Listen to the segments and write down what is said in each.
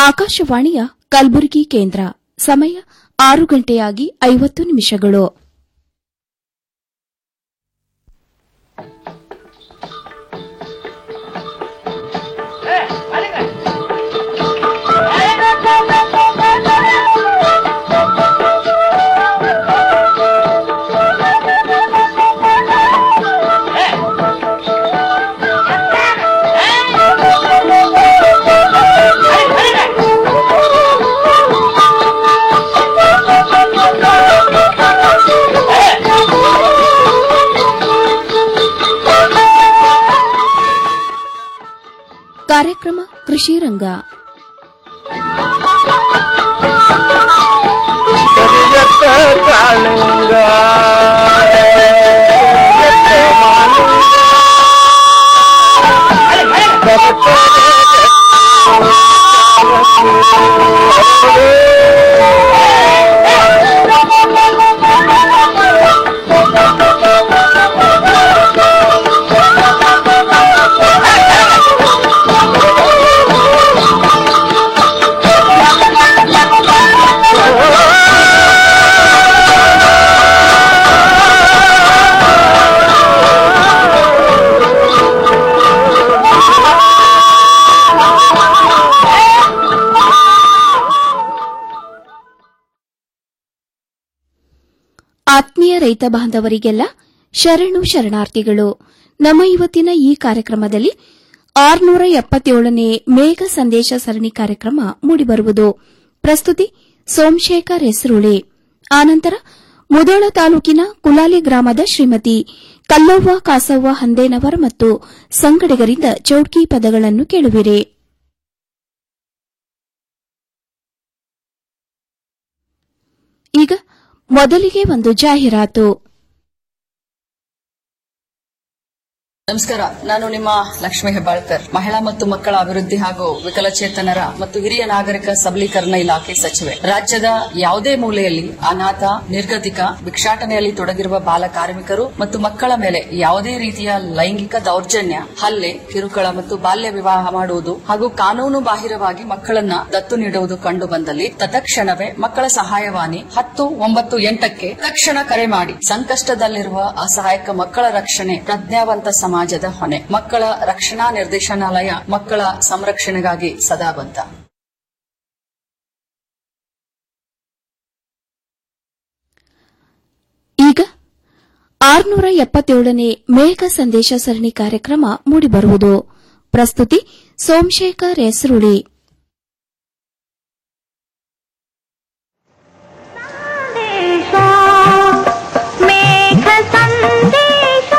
ಆಕಾಶವಾಣಿಯ ಕಲಬುರಗಿ ಕೇಂದ್ರ ಸಮಯ ಆರು ಗಂಟೆಯಾಗಿ ಐವತ್ತು ನಿಮಿಷಗಳು ಕಾರ್ಯಕ್ರಮ ಕೃಷಿ ರಂಗ ಕರಿಯತ್ತ ಕಾಳಿಂಗ ಆತ್ಮೀಯ ರೈತ ಬಾಂಧವರಿಗೆಲ್ಲ ಶರಣು ಶರಣಾರ್ಥಿಗಳು ನಮ್ಮ ಇವತ್ತಿನ ಈ ಕಾರ್ಯಕ್ರಮದಲ್ಲಿ ಆರುನೂರ ಎಪ್ಪತ್ತೇಳನೇ ಮೇಘ ಸಂದೇಶ ಸರಣಿ ಕಾರ್ಯಕ್ರಮ ಮೂಡಿಬರುವುದು ಪ್ರಸ್ತುತಿ ಸೋಮಶೇಖರ್ ಹೆಸರುಳಿ ಆನಂತರ ಮುದೋಳ ತಾಲೂಕಿನ ಕುಲಾಲಿ ಗ್ರಾಮದ ಶ್ರೀಮತಿ ಕಲ್ಲವ್ವ ಕಾಸವ್ವ ಹಂದೇನವರ್ ಮತ್ತು ಸಂಗಡಿಗರಿಂದ ಚೌಡ್ಕಿ ಪದಗಳನ್ನು ಕೇಳುವಿರಿ ಈಗ ಮೊದಲಿಗೆ ಒಂದು ಜಾಹೀರಾತು ನಮಸ್ಕಾರ ನಾನು ನಿಮ್ಮ ಲಕ್ಷ್ಮೀ ಹೆಬ್ಬಾಳ್ಕರ್ ಮಹಿಳಾ ಮತ್ತು ಮಕ್ಕಳ ಅಭಿವೃದ್ಧಿ ಹಾಗೂ ವಿಕಲಚೇತನರ ಮತ್ತು ಹಿರಿಯ ನಾಗರಿಕ ಸಬಲೀಕರಣ ಇಲಾಖೆ ಸಚಿವೆ ರಾಜ್ಯದ ಯಾವುದೇ ಮೂಲೆಯಲ್ಲಿ ಅನಾಥ ನಿರ್ಗತಿಕ ಭಿಕ್ಷಾಟನೆಯಲ್ಲಿ ತೊಡಗಿರುವ ಬಾಲ ಕಾರ್ಮಿಕರು ಮತ್ತು ಮಕ್ಕಳ ಮೇಲೆ ಯಾವುದೇ ರೀತಿಯ ಲೈಂಗಿಕ ದೌರ್ಜನ್ಯ ಹಲ್ಲೆ ಕಿರುಕುಳ ಮತ್ತು ಬಾಲ್ಯ ವಿವಾಹ ಮಾಡುವುದು ಹಾಗೂ ಕಾನೂನು ಬಾಹಿರವಾಗಿ ಮಕ್ಕಳನ್ನ ದತ್ತು ನೀಡುವುದು ಕಂಡು ಬಂದಲ್ಲಿ ತತ್ಕ್ಷಣವೇ ಮಕ್ಕಳ ಸಹಾಯವಾಣಿ ಹತ್ತು ಒಂಬತ್ತು ಎಂಟಕ್ಕೆ ತಕ್ಷಣ ಕರೆ ಮಾಡಿ ಸಂಕಷ್ಟದಲ್ಲಿರುವ ಅಸಹಾಯಕ ಮಕ್ಕಳ ರಕ್ಷಣೆ ಪ್ರಜ್ಞಾವಂತ ಸಮಾಜದ ಹೊಣೆ ಮಕ್ಕಳ ರಕ್ಷಣಾ ನಿರ್ದೇಶನಾಲಯ ಮಕ್ಕಳ ಸಂರಕ್ಷಣೆಗಾಗಿ ಸದಾ ಬಂತ ಈಗ ಆರುನೂರ ಎಪ್ಪತ್ತೇಳನೇ ಮೇಘ ಸಂದೇಶ ಸರಣಿ ಕಾರ್ಯಕ್ರಮ ಮೂಡಿಬರುವುದು ಪ್ರಸ್ತುತಿ ಸೋಮಶೇಖರ್ ಹೆಸರುಳಿ ಸಂದೇಶ ಮೇಘ ಸಂದೇಶ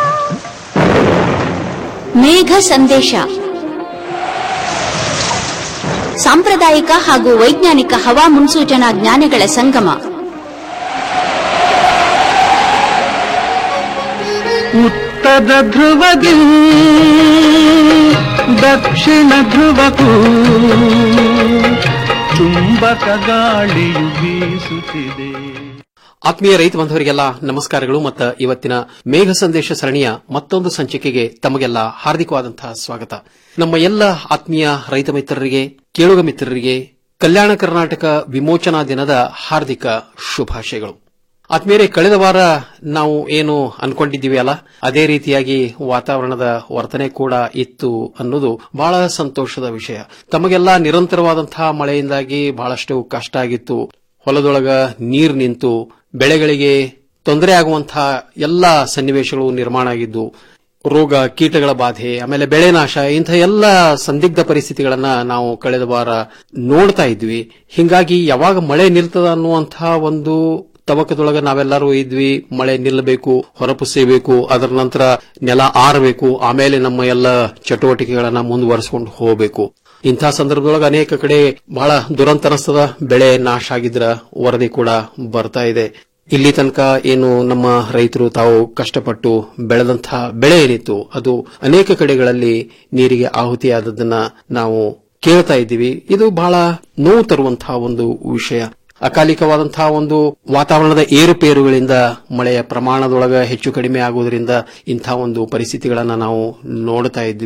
ಮೇಘ ಸಂದೇಶ ಸಾಂಪ್ರದಾಯಿಕ ಹಾಗೂ ವೈಜ್ಞಾನಿಕ ಹವಾ ಮುನ್ಸೂಚನಾ ಜ್ಞಾನಗಳ ಸಂಗಮ ಉತ್ತರ ಧ್ರುವದಿ ದಕ್ಷಿಣ ಧ್ರುವಕ್ಕೂ ಚುಂಬಕ ಗಾಳಿಯು ಬೀಸುತ್ತಿದೆ ಆತ್ಮೀಯ ರೈತ ಬಾಂಧವರಿಗೆಲ್ಲ ನಮಸ್ಕಾರಗಳು ಮತ್ತು ಇವತ್ತಿನ ಮೇಘ ಸಂದೇಶ ಸರಣಿಯ ಮತ್ತೊಂದು ಸಂಚಿಕೆಗೆ ತಮಗೆಲ್ಲ ಹಾರ್ದಿಕವಾದಂತಹ ಸ್ವಾಗತ ನಮ್ಮ ಎಲ್ಲ ಆತ್ಮೀಯ ರೈತ ಮಿತ್ರರಿಗೆ ಕೇಳುಗ ಮಿತ್ರರಿಗೆ ಕಲ್ಯಾಣ ಕರ್ನಾಟಕ ವಿಮೋಚನಾ ದಿನದ ಹಾರ್ದಿಕ ಶುಭಾಶಯಗಳು ಆತ್ಮೀಯರೇ ಕಳೆದ ವಾರ ನಾವು ಏನು ಅನ್ಕೊಂಡಿದ್ದೀವಿ ಅಲ್ಲ ಅದೇ ರೀತಿಯಾಗಿ ವಾತಾವರಣದ ವರ್ತನೆ ಕೂಡ ಇತ್ತು ಅನ್ನೋದು ಬಹಳ ಸಂತೋಷದ ವಿಷಯ ತಮಗೆಲ್ಲ ನಿರಂತರವಾದಂತಹ ಮಳೆಯಿಂದಾಗಿ ಬಹಳಷ್ಟು ಕಷ್ಟ ಆಗಿತ್ತು ಹೊಲದೊಳಗ ನೀರು ನಿಂತು ಬೆಳೆಗಳಿಗೆ ತೊಂದರೆ ಆಗುವಂತಹ ಎಲ್ಲ ಸನ್ನಿವೇಶಗಳು ನಿರ್ಮಾಣ ಆಗಿದ್ದು ರೋಗ ಕೀಟಗಳ ಬಾಧೆ ಆಮೇಲೆ ಬೆಳೆ ನಾಶ ಇಂಥ ಎಲ್ಲ ಸಂದಿಗ್ಧ ಪರಿಸ್ಥಿತಿಗಳನ್ನ ನಾವು ಕಳೆದ ವಾರ ನೋಡ್ತಾ ಇದ್ವಿ ಹಿಂಗಾಗಿ ಯಾವಾಗ ಮಳೆ ನಿಲ್ತದ ಅನ್ನುವಂತಹ ಒಂದು ತವಕದೊಳಗ ನಾವೆಲ್ಲರೂ ಇದ್ವಿ ಮಳೆ ನಿಲ್ಲಬೇಕು ಹೊರಪುಸಬೇಕು ಅದರ ನಂತರ ನೆಲ ಆರಬೇಕು ಆಮೇಲೆ ನಮ್ಮ ಎಲ್ಲ ಚಟುವಟಿಕೆಗಳನ್ನ ಮುಂದುವರಿಸಿಕೊಂಡು ಹೋಗಬೇಕು ಇಂಥ ಸಂದರ್ಭದೊಳಗೆ ಅನೇಕ ಕಡೆ ಬಹಳ ದುರಂತ ಅನಿಸ್ತದ ಬೆಳೆ ನಾಶ ಆಗಿದ್ರ ವರದಿ ಕೂಡ ಬರ್ತಾ ಇದೆ ಇಲ್ಲಿ ತನಕ ಏನು ನಮ್ಮ ರೈತರು ತಾವು ಕಷ್ಟಪಟ್ಟು ಬೆಳೆದಂತಹ ಬೆಳೆ ಏನಿತ್ತು ಅದು ಅನೇಕ ಕಡೆಗಳಲ್ಲಿ ನೀರಿಗೆ ಆಹುತಿಯಾದದನ್ನ ನಾವು ಕೇಳ್ತಾ ಇದ್ದೀವಿ ಇದು ಬಹಳ ನೋವು ತರುವಂತಹ ಒಂದು ವಿಷಯ ಅಕಾಲಿಕವಾದಂತಹ ಒಂದು ವಾತಾವರಣದ ಏರುಪೇರುಗಳಿಂದ ಮಳೆಯ ಪ್ರಮಾಣದೊಳಗ ಹೆಚ್ಚು ಕಡಿಮೆ ಆಗುವುದರಿಂದ ಇಂಥ ಒಂದು ಪರಿಸ್ಥಿತಿಗಳನ್ನ ನಾವು ನೋಡ್ತಾ ಇದ್ವಿ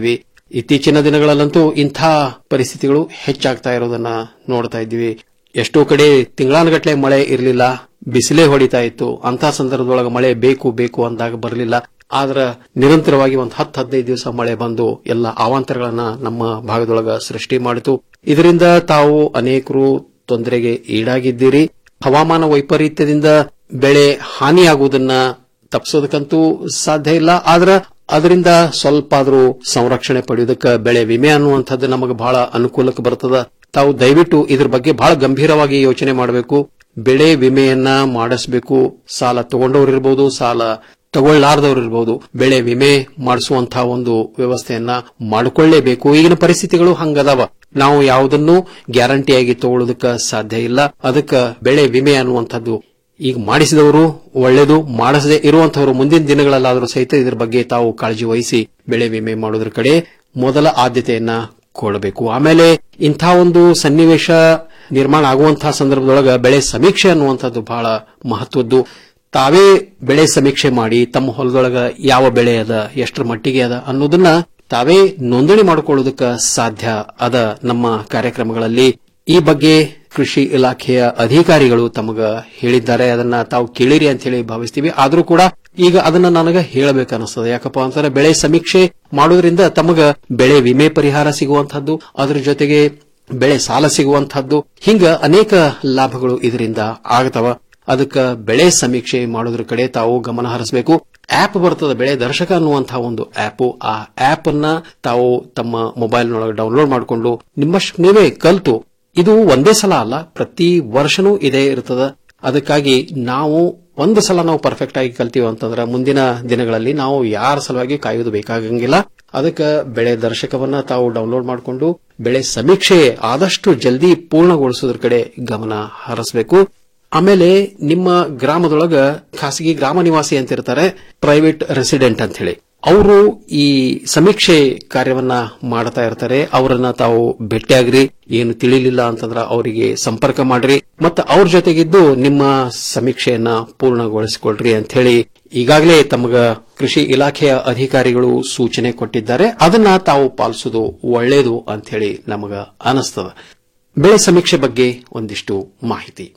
ಇತ್ತೀಚಿನ ದಿನಗಳಲ್ಲಂತೂ ಇಂಥ ಪರಿಸ್ಥಿತಿಗಳು ಹೆಚ್ಚಾಗ್ತಾ ಇರೋದನ್ನ ನೋಡ್ತಾ ಇದ್ದೀವಿ ಎಷ್ಟೋ ಕಡೆ ತಿಂಗಳಾನುಗಟ್ಲೆ ಮಳೆ ಇರಲಿಲ್ಲ ಬಿಸಿಲೇ ಹೊಡಿತಾ ಇತ್ತು ಅಂತ ಸಂದರ್ಭದೊಳಗೆ ಮಳೆ ಬೇಕು ಬೇಕು ಅಂದಾಗ ಬರಲಿಲ್ಲ ಆದ್ರ ನಿರಂತರವಾಗಿ ಒಂದು ಹತ್ತು ಹದಿನೈದು ದಿವಸ ಮಳೆ ಬಂದು ಎಲ್ಲ ಅವಾಂತರಗಳನ್ನ ನಮ್ಮ ಭಾಗದೊಳಗ ಸೃಷ್ಟಿ ಮಾಡಿತು ಇದರಿಂದ ತಾವು ಅನೇಕರು ತೊಂದರೆಗೆ ಈಡಾಗಿದ್ದೀರಿ ಹವಾಮಾನ ವೈಪರೀತ್ಯದಿಂದ ಬೆಳೆ ಹಾನಿಯಾಗುವುದನ್ನ ತಪ್ಪಿಸೋದಕ್ಕಂತೂ ಸಾಧ್ಯ ಇಲ್ಲ ಆದ್ರ ಅದರಿಂದ ಸ್ವಲ್ಪ ಆದ್ರೂ ಸಂರಕ್ಷಣೆ ಪಡೆಯೋದಕ್ಕೆ ಬೆಳೆ ವಿಮೆ ಅನ್ನುವಂಥದ್ದು ನಮಗೆ ಬಹಳ ಅನುಕೂಲಕ್ಕೆ ಬರ್ತದ ತಾವು ದಯವಿಟ್ಟು ಇದ್ರ ಬಗ್ಗೆ ಬಹಳ ಗಂಭೀರವಾಗಿ ಯೋಚನೆ ಮಾಡಬೇಕು ಬೆಳೆ ವಿಮೆಯನ್ನ ಮಾಡಿಸಬೇಕು ಸಾಲ ತಗೊಂಡವರಿರ್ಬೋದು ಸಾಲ ತಗೊಳ್ಳಾರ್ದವ್ರಿರ್ಬೋದು ಬೆಳೆ ವಿಮೆ ಮಾಡಿಸುವಂತಹ ಒಂದು ವ್ಯವಸ್ಥೆಯನ್ನ ಮಾಡಿಕೊಳ್ಳೇಬೇಕು ಈಗಿನ ಪರಿಸ್ಥಿತಿಗಳು ಹಂಗದಾವ ನಾವು ಯಾವುದನ್ನು ಗ್ಯಾರಂಟಿಯಾಗಿ ತಗೊಳ್ಳೋದಕ್ಕೆ ಸಾಧ್ಯ ಇಲ್ಲ ಅದಕ್ಕೆ ಬೆಳೆ ವಿಮೆ ಅನ್ನುವಂಥದ್ದು ಈಗ ಮಾಡಿಸಿದವರು ಒಳ್ಳೆಯದು ಮಾಡಿಸದೆ ಇರುವಂತಹವರು ಮುಂದಿನ ದಿನಗಳಲ್ಲಾದರೂ ಸಹಿತ ಇದರ ಬಗ್ಗೆ ತಾವು ಕಾಳಜಿ ವಹಿಸಿ ಬೆಳೆ ವಿಮೆ ಮಾಡೋದ್ರ ಕಡೆ ಮೊದಲ ಆದ್ಯತೆಯನ್ನ ಕೊಡಬೇಕು ಆಮೇಲೆ ಇಂಥ ಒಂದು ಸನ್ನಿವೇಶ ನಿರ್ಮಾಣ ಆಗುವಂತಹ ಸಂದರ್ಭದೊಳಗ ಬೆಳೆ ಸಮೀಕ್ಷೆ ಅನ್ನುವಂಥದ್ದು ಬಹಳ ಮಹತ್ವದ್ದು ತಾವೇ ಬೆಳೆ ಸಮೀಕ್ಷೆ ಮಾಡಿ ತಮ್ಮ ಹೊಲದೊಳಗ ಯಾವ ಬೆಳೆ ಅದ ಎಷ್ಟರ ಮಟ್ಟಿಗೆ ಅದ ಅನ್ನೋದನ್ನ ತಾವೇ ನೋಂದಣಿ ಮಾಡಿಕೊಳ್ಳೋದಕ್ಕೆ ಸಾಧ್ಯ ಅದ ನಮ್ಮ ಕಾರ್ಯಕ್ರಮಗಳಲ್ಲಿ ಈ ಬಗ್ಗೆ ಕೃಷಿ ಇಲಾಖೆಯ ಅಧಿಕಾರಿಗಳು ತಮಗ ಹೇಳಿದ್ದಾರೆ ಅದನ್ನ ತಾವು ಕೇಳಿರಿ ಅಂತ ಹೇಳಿ ಭಾವಿಸ್ತೀವಿ ಆದ್ರೂ ಕೂಡ ಈಗ ಅದನ್ನ ನನಗ ಹೇಳಬೇಕನ್ನಿಸ್ತದೆ ಯಾಕಪ್ಪ ಅಂತಂದ್ರೆ ಬೆಳೆ ಸಮೀಕ್ಷೆ ಮಾಡೋದ್ರಿಂದ ತಮಗ ಬೆಳೆ ವಿಮೆ ಪರಿಹಾರ ಸಿಗುವಂತಹದ್ದು ಅದ್ರ ಜೊತೆಗೆ ಬೆಳೆ ಸಾಲ ಸಿಗುವಂತಹದ್ದು ಹಿಂಗ ಅನೇಕ ಲಾಭಗಳು ಇದರಿಂದ ಆಗತವ ಅದಕ್ಕೆ ಬೆಳೆ ಸಮೀಕ್ಷೆ ಮಾಡೋದ್ರ ಕಡೆ ತಾವು ಗಮನ ಹರಿಸಬೇಕು ಆಪ್ ಬರ್ತದ ಬೆಳೆ ದರ್ಶಕ ಅನ್ನುವಂತಹ ಒಂದು ಆಪ್ ಆ ಆಪ್ ಅನ್ನ ತಾವು ತಮ್ಮ ಮೊಬೈಲ್ನೊಳಗೆ ಡೌನ್ಲೋಡ್ ಮಾಡಿಕೊಂಡು ನಿಮ್ಮಷ್ಟು ನೀವೇ ಕಲ್ತು ಇದು ಒಂದೇ ಸಲ ಅಲ್ಲ ಪ್ರತಿ ವರ್ಷನೂ ಇದೇ ಇರ್ತದ ಅದಕ್ಕಾಗಿ ನಾವು ಒಂದು ಸಲ ನಾವು ಪರ್ಫೆಕ್ಟ್ ಆಗಿ ಕಲ್ತೀವಿ ಅಂತಂದ್ರೆ ಮುಂದಿನ ದಿನಗಳಲ್ಲಿ ನಾವು ಯಾರ ಸಲುವಾಗಿ ಕಾಯುವುದು ಬೇಕಾಗಂಗಿಲ್ಲ ಅದಕ್ಕೆ ಬೆಳೆ ದರ್ಶಕವನ್ನ ತಾವು ಡೌನ್ಲೋಡ್ ಮಾಡಿಕೊಂಡು ಬೆಳೆ ಸಮೀಕ್ಷೆ ಆದಷ್ಟು ಜಲ್ದಿ ಪೂರ್ಣಗೊಳಿಸೋದ್ರ ಕಡೆ ಗಮನ ಹರಿಸಬೇಕು ಆಮೇಲೆ ನಿಮ್ಮ ಗ್ರಾಮದೊಳಗ ಖಾಸಗಿ ಗ್ರಾಮ ನಿವಾಸಿ ಅಂತಿರ್ತಾರೆ ಪ್ರೈವೇಟ್ ರೆಸಿಡೆಂಟ್ ಅಂತ ಹೇಳಿ ಅವರು ಈ ಸಮೀಕ್ಷೆ ಕಾರ್ಯವನ್ನ ಮಾಡ್ತಾ ಇರ್ತಾರೆ ಅವರನ್ನ ತಾವು ಭೇಟಿಯಾಗ್ರಿ ಏನು ತಿಳಿಲಿಲ್ಲ ಅಂತಂದ್ರ ಅವರಿಗೆ ಸಂಪರ್ಕ ಮಾಡ್ರಿ ಮತ್ತು ಅವ್ರ ಜೊತೆಗಿದ್ದು ನಿಮ್ಮ ಸಮೀಕ್ಷೆಯನ್ನ ಪೂರ್ಣಗೊಳಿಸಿಕೊಳ್ರಿ ಅಂತ ಹೇಳಿ ಈಗಾಗಲೇ ತಮಗ ಕೃಷಿ ಇಲಾಖೆಯ ಅಧಿಕಾರಿಗಳು ಸೂಚನೆ ಕೊಟ್ಟಿದ್ದಾರೆ ಅದನ್ನ ತಾವು ಪಾಲಿಸೋದು ಒಳ್ಳೇದು ಅಂತ ಹೇಳಿ ನಮಗ ಅನಿಸ್ತದ ಬೆಳೆ ಸಮೀಕ್ಷೆ ಬಗ್ಗೆ ಒಂದಿಷ್ಟು ಮಾಹಿತಿ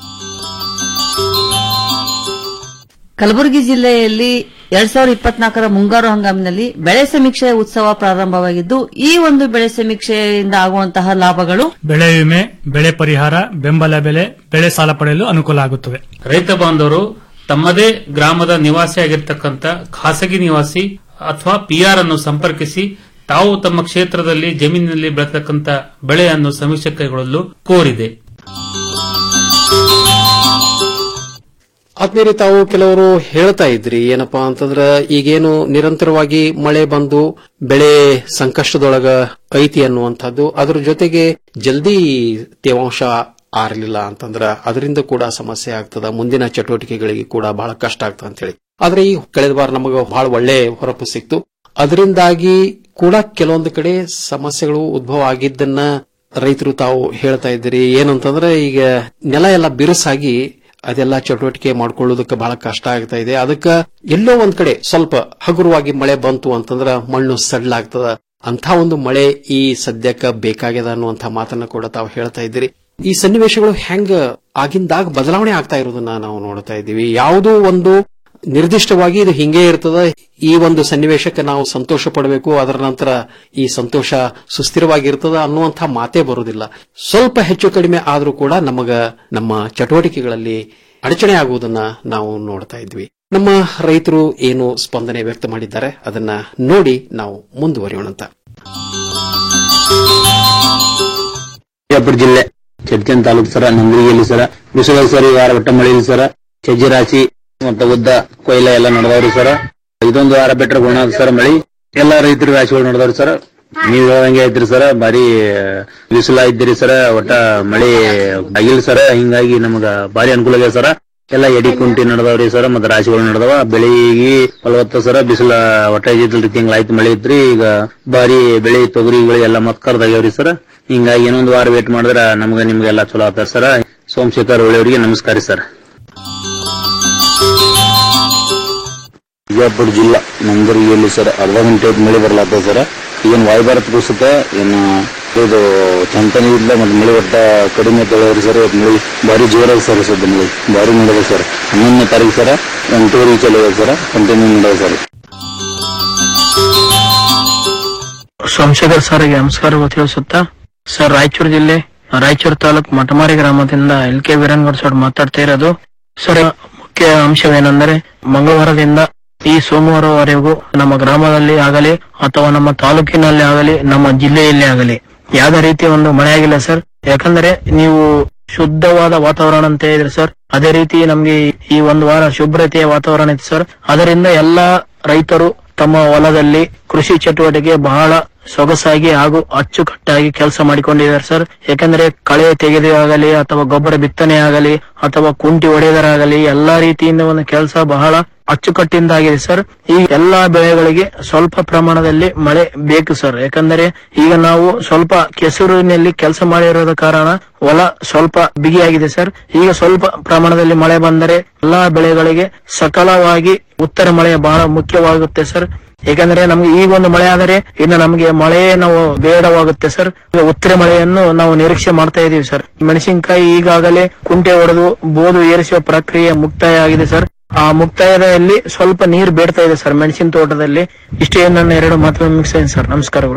ಕಲಬುರಗಿ ಜಿಲ್ಲೆಯಲ್ಲಿ ಎರಡ್ ಸಾವಿರದ ಇಪ್ಪತ್ನಾಲ್ಕರ ಮುಂಗಾರು ಹಂಗಾಮಿನಲ್ಲಿ ಬೆಳೆ ಸಮೀಕ್ಷೆ ಉತ್ಸವ ಪ್ರಾರಂಭವಾಗಿದ್ದು ಈ ಒಂದು ಬೆಳೆ ಸಮೀಕ್ಷೆಯಿಂದ ಆಗುವಂತಹ ಲಾಭಗಳು ಬೆಳೆ ವಿಮೆ ಬೆಳೆ ಪರಿಹಾರ ಬೆಂಬಲ ಬೆಲೆ ಬೆಳೆ ಸಾಲ ಪಡೆಯಲು ಅನುಕೂಲ ಆಗುತ್ತದೆ ರೈತ ಬಾಂಧವರು ತಮ್ಮದೇ ಗ್ರಾಮದ ನಿವಾಸಿಯಾಗಿರ್ತಕ್ಕಂಥ ಖಾಸಗಿ ನಿವಾಸಿ ಅಥವಾ ಪಿಆರ್ ಅನ್ನು ಸಂಪರ್ಕಿಸಿ ತಾವು ತಮ್ಮ ಕ್ಷೇತ್ರದಲ್ಲಿ ಜಮೀನಿನಲ್ಲಿ ಬೆಳೆತಕ್ಕಂಥ ಬೆಳೆಯನ್ನು ಸಮೀಕ್ಷೆ ಕೈಗೊಳ್ಳಲು ಕೋರಿದೆ ಆದ್ಮೇಲೆ ತಾವು ಕೆಲವರು ಹೇಳ್ತಾ ಇದ್ರಿ ಏನಪ್ಪಾ ಅಂತಂದ್ರ ಈಗೇನು ನಿರಂತರವಾಗಿ ಮಳೆ ಬಂದು ಬೆಳೆ ಸಂಕಷ್ಟದೊಳಗ ಐತಿ ಅನ್ನುವಂಥದ್ದು ಅದ್ರ ಜೊತೆಗೆ ಜಲ್ದಿ ತೇವಾಂಶ ಆರಲಿಲ್ಲ ಅಂತಂದ್ರ ಅದರಿಂದ ಕೂಡ ಸಮಸ್ಯೆ ಆಗ್ತದ ಮುಂದಿನ ಚಟುವಟಿಕೆಗಳಿಗೆ ಕೂಡ ಬಹಳ ಕಷ್ಟ ಆಗ್ತದ ಅಂತ ಹೇಳಿ ಆದ್ರೆ ಈ ಕಳೆದ ವಾರ ನಮಗೆ ಬಹಳ ಒಳ್ಳೆ ಹೊರಪು ಸಿಕ್ತು ಅದರಿಂದಾಗಿ ಕೂಡ ಕೆಲವೊಂದು ಕಡೆ ಸಮಸ್ಯೆಗಳು ಉದ್ಭವ ಆಗಿದ್ದನ್ನ ರೈತರು ತಾವು ಹೇಳ್ತಾ ಇದ್ದೀರಿ ಏನಂತಂದ್ರೆ ಈಗ ನೆಲ ಎಲ್ಲ ಬಿರುಸಾಗಿ ಅದೆಲ್ಲ ಚಟುವಟಿಕೆ ಮಾಡ್ಕೊಳ್ಳೋದಕ್ಕೆ ಬಹಳ ಕಷ್ಟ ಆಗ್ತಾ ಇದೆ ಅದಕ್ಕೆ ಎಲ್ಲೋ ಒಂದ್ ಕಡೆ ಸ್ವಲ್ಪ ಹಗುರವಾಗಿ ಮಳೆ ಬಂತು ಅಂತಂದ್ರ ಮಣ್ಣು ಸಡ್ಲಾಗ್ತದ ಅಂತ ಒಂದು ಮಳೆ ಈ ಸದ್ಯಕ್ಕೆ ಬೇಕಾಗ್ಯದ ಅನ್ನುವಂಥ ಮಾತನ್ನ ಕೂಡ ತಾವು ಹೇಳ್ತಾ ಇದ್ದೀರಿ ಈ ಸನ್ನಿವೇಶಗಳು ಹೆಂಗ ಆಗಿಂದಾಗ ಬದಲಾವಣೆ ಆಗ್ತಾ ಇರೋದನ್ನ ನಾವು ನೋಡ್ತಾ ಇದ್ದೀವಿ ಯಾವುದೋ ಒಂದು ನಿರ್ದಿಷ್ಟವಾಗಿ ಇದು ಹಿಂಗೆ ಇರ್ತದ ಈ ಒಂದು ಸನ್ನಿವೇಶಕ್ಕೆ ನಾವು ಸಂತೋಷ ಪಡಬೇಕು ಅದರ ನಂತರ ಈ ಸಂತೋಷ ಸುಸ್ಥಿರವಾಗಿರ್ತದ ಅನ್ನುವಂಥ ಮಾತೇ ಬರುವುದಿಲ್ಲ ಸ್ವಲ್ಪ ಹೆಚ್ಚು ಕಡಿಮೆ ಆದರೂ ಕೂಡ ನಮಗ ನಮ್ಮ ಚಟುವಟಿಕೆಗಳಲ್ಲಿ ಅಡಚಣೆ ಆಗುವುದನ್ನ ನಾವು ನೋಡ್ತಾ ಇದ್ವಿ ನಮ್ಮ ರೈತರು ಏನು ಸ್ಪಂದನೆ ವ್ಯಕ್ತ ಮಾಡಿದ್ದಾರೆ ಅದನ್ನ ನೋಡಿ ನಾವು ಮುಂದುವರಿಯೋಣಂತ ವಿಜಯಪುರ ಜಿಲ್ಲೆ ಚಡ್ಚನ್ ತಾಲೂಕು ಸರ ನಂಗರಿಯಲ್ಲಿ ಸರ ಬಿಸಿಲು ಸರ್ ಈ ವಾರ ಒಟ್ಟ ಮಳೆ ಇಲ್ಲ ಸರ ಸಜ್ಜಿ ರಾಶಿ ಮತ್ತೆ ಉದ್ದ ಕೊಯ್ಲ ಎಲ್ಲ ನಡೆದವ್ರಿ ಸರ ಇದೊಂದು ವಾರ ಬಿಟ್ರೆ ಗುಣ ಸರ್ ಮಳಿ ಎಲ್ಲಾ ರೈತರ ರಾಶಿಗಳು ನಡೆದವ್ರಿ ಸರ್ ನೀವ್ ಹೇಳ್ದಂಗೆ ಐತ್ರಿ ಸರ ಬಾರಿ ಬಿಸಿಲ ಇದ್ದೀರಿ ಸರ ಒಟ್ಟ ಮಳಿ ಆಗಿಲ್ಲ ಸರ ಹಿಂಗಾಗಿ ನಮಗ ಬಾರಿ ಅನುಕೂಲ ಆಗ್ಯದ ಸರ ಎಲ್ಲ ಎಡಿ ಕುಂಟಿ ನಡೆದವ್ರಿ ಸರ ಮತ್ತೆ ರಾಶಿಗಳು ನಡೆದವ ಬೆಳಿಗಿ ಫಲವತ್ತ ಸರ ಬಿಸಿಲ ಒಟ್ಟ ಇದ್ದಿಲ್ರಿ ತಿಂಗಳಾಯ್ತು ಮಳಿ ಇತ್ರಿ ಈಗ ಬಾರಿ ಬೆಳಿ ತೊಗರಿಗಳು ಎಲ್ಲ ಮತ್ ಕರ್ದಾಗ್ಯಾವ್ರಿ ಸರ ಹಿಂಗಾಗಿ ಇನ್ನೊಂದು ವಾರ ವೇಟ್ ಮಾಡಿದ್ರ ನಮ್ಗ ನಿಮ್ಗೆಲ್ಲ ಚಲೋ ಆಗ್ತಾರ ಸರ ಸೋಮಶೇಖರ್ ಒಳ್ಳೆಯವರಿಗೆ ನಮಸ್ಕಾರ ಸರ್ ಬಿಜಾಪುರ ಜಿಲ್ಲಾ ನಂದರಿಯಲ್ಲಿ ಸರ್ ಅರ್ಧ ಗಂಟೆ ಮಳೆ ಬರ್ಲಾಗ್ತದೆ ಸರ್ ಈಗೇನು ವಾಯುಭಾರತ ಕುಸಿತ ಏನು ಇದು ತಂತನಿ ಇಲ್ಲ ಮತ್ತೆ ಮಳೆ ಒಟ್ಟ ಕಡಿಮೆ ತೊಳೆದ್ರಿ ಸರ್ ಇವತ್ತು ಮಳೆ ಭಾರಿ ಜೋರಾಗಿ ಸರ್ ಸದ್ಯ ಮಳೆ ಭಾರಿ ನಡೆದ ಸರ್ ಹನ್ನೊಂದನೇ ತಾರೀಕು ಸರ್ ಎಂಟೂವರೆಗೆ ಚಲೋ ಇದೆ ಸರ್ ಕಂಟಿನ್ಯೂ ನಡೆದ ಸರ್ ಸೋಮಶೇಖರ್ ಸರ್ಗೆ ನಮಸ್ಕಾರ ತಿಳಿಸುತ್ತಾ ಸರ್ ರಾಯಚೂರು ಜಿಲ್ಲೆ ರಾಯಚೂರು ತಾಲೂಕು ಮಟಮಾರಿ ಗ್ರಾಮದಿಂದ ಎಲ್ ಕೆ ವೀರನ್ಗೌಡ ಸರ್ ಮಾತಾಡ್ತಾ ಇರೋದು ಸರ್ ಮುಖ್ಯ ಅಂಶವೇನೆಂದರೆ ಮಂಗಳವಾರದಿಂದ ಈ ಸೋಮವಾರವರೆಗೂ ನಮ್ಮ ಗ್ರಾಮದಲ್ಲಿ ಆಗಲಿ ಅಥವಾ ನಮ್ಮ ತಾಲೂಕಿನಲ್ಲಿ ಆಗಲಿ ನಮ್ಮ ಜಿಲ್ಲೆಯಲ್ಲಿ ಆಗಲಿ ಯಾವುದೇ ರೀತಿ ಒಂದು ಮಳೆ ಆಗಿಲ್ಲ ಸರ್ ಯಾಕಂದ್ರೆ ನೀವು ಶುದ್ಧವಾದ ವಾತಾವರಣ ಅಂತ ಹೇಳಿದ್ರೆ ಸರ್ ಅದೇ ರೀತಿ ನಮ್ಗೆ ಈ ಒಂದು ವಾರ ಶುಭ್ರತೆಯ ವಾತಾವರಣ ಇತ್ತು ಸರ್ ಅದರಿಂದ ಎಲ್ಲಾ ರೈತರು ತಮ್ಮ ಹೊಲದಲ್ಲಿ ಕೃಷಿ ಚಟುವಟಿಕೆ ಬಹಳ ಸೊಗಸಾಗಿ ಹಾಗೂ ಅಚ್ಚುಕಟ್ಟಾಗಿ ಕೆಲಸ ಮಾಡಿಕೊಂಡಿದ್ದಾರೆ ಸರ್ ಯಾಕಂದ್ರೆ ಕಳೆ ತೆಗೆದಾಗಲಿ ಅಥವಾ ಗೊಬ್ಬರ ಬಿತ್ತನೆ ಆಗಲಿ ಅಥವಾ ಕುಂಟಿ ಹೊಡೆದರಾಗಲಿ ಎಲ್ಲಾ ರೀತಿಯಿಂದ ಒಂದು ಕೆಲಸ ಬಹಳ ಅಚ್ಚುಕಟ್ಟಿಂದ ಆಗಿದೆ ಸರ್ ಈ ಎಲ್ಲಾ ಬೆಳೆಗಳಿಗೆ ಸ್ವಲ್ಪ ಪ್ರಮಾಣದಲ್ಲಿ ಮಳೆ ಬೇಕು ಸರ್ ಯಾಕಂದ್ರೆ ಈಗ ನಾವು ಸ್ವಲ್ಪ ಕೆಸರಿನಲ್ಲಿ ಕೆಲಸ ಮಾಡಿರೋದ ಕಾರಣ ಹೊಲ ಸ್ವಲ್ಪ ಬಿಗಿಯಾಗಿದೆ ಸರ್ ಈಗ ಸ್ವಲ್ಪ ಪ್ರಮಾಣದಲ್ಲಿ ಮಳೆ ಬಂದರೆ ಎಲ್ಲಾ ಬೆಳೆಗಳಿಗೆ ಸಕಲವಾಗಿ ಉತ್ತರ ಮಳೆ ಬಹಳ ಮುಖ್ಯವಾಗುತ್ತೆ ಸರ್ ಯಾಕಂದ್ರೆ ನಮ್ಗೆ ಈಗ ಒಂದು ಮಳೆ ಆದರೆ ಇನ್ನು ನಮಗೆ ಮಳೆ ನಾವು ಬೇಡವಾಗುತ್ತೆ ಸರ್ ಈಗ ಉತ್ತರ ಮಳೆಯನ್ನು ನಾವು ನಿರೀಕ್ಷೆ ಮಾಡ್ತಾ ಇದೀವಿ ಸರ್ ಮೆಣಸಿನಕಾಯಿ ಈಗಾಗಲೇ ಕುಂಟೆ ಹೊಡೆದು ಬೋಧು ಏರಿಸುವ ಪ್ರಕ್ರಿಯೆ ಮುಕ್ತಾಯ ಆಗಿದೆ ಸರ್ ಆ ಮುಕ್ತಾಯದಲ್ಲಿ ಸ್ವಲ್ಪ ನೀರು ಬೇಡ್ತಾ ಇದೆ ಸರ್ ಮೆಣಸಿನ ತೋಟದಲ್ಲಿ ಇಷ್ಟೇ ನನ್ನ ಎರಡು ಮಾತು ಮುಗಿಸ್ತೇನೆ ಸರ್ ನಮಸ್ಕಾರಗಳು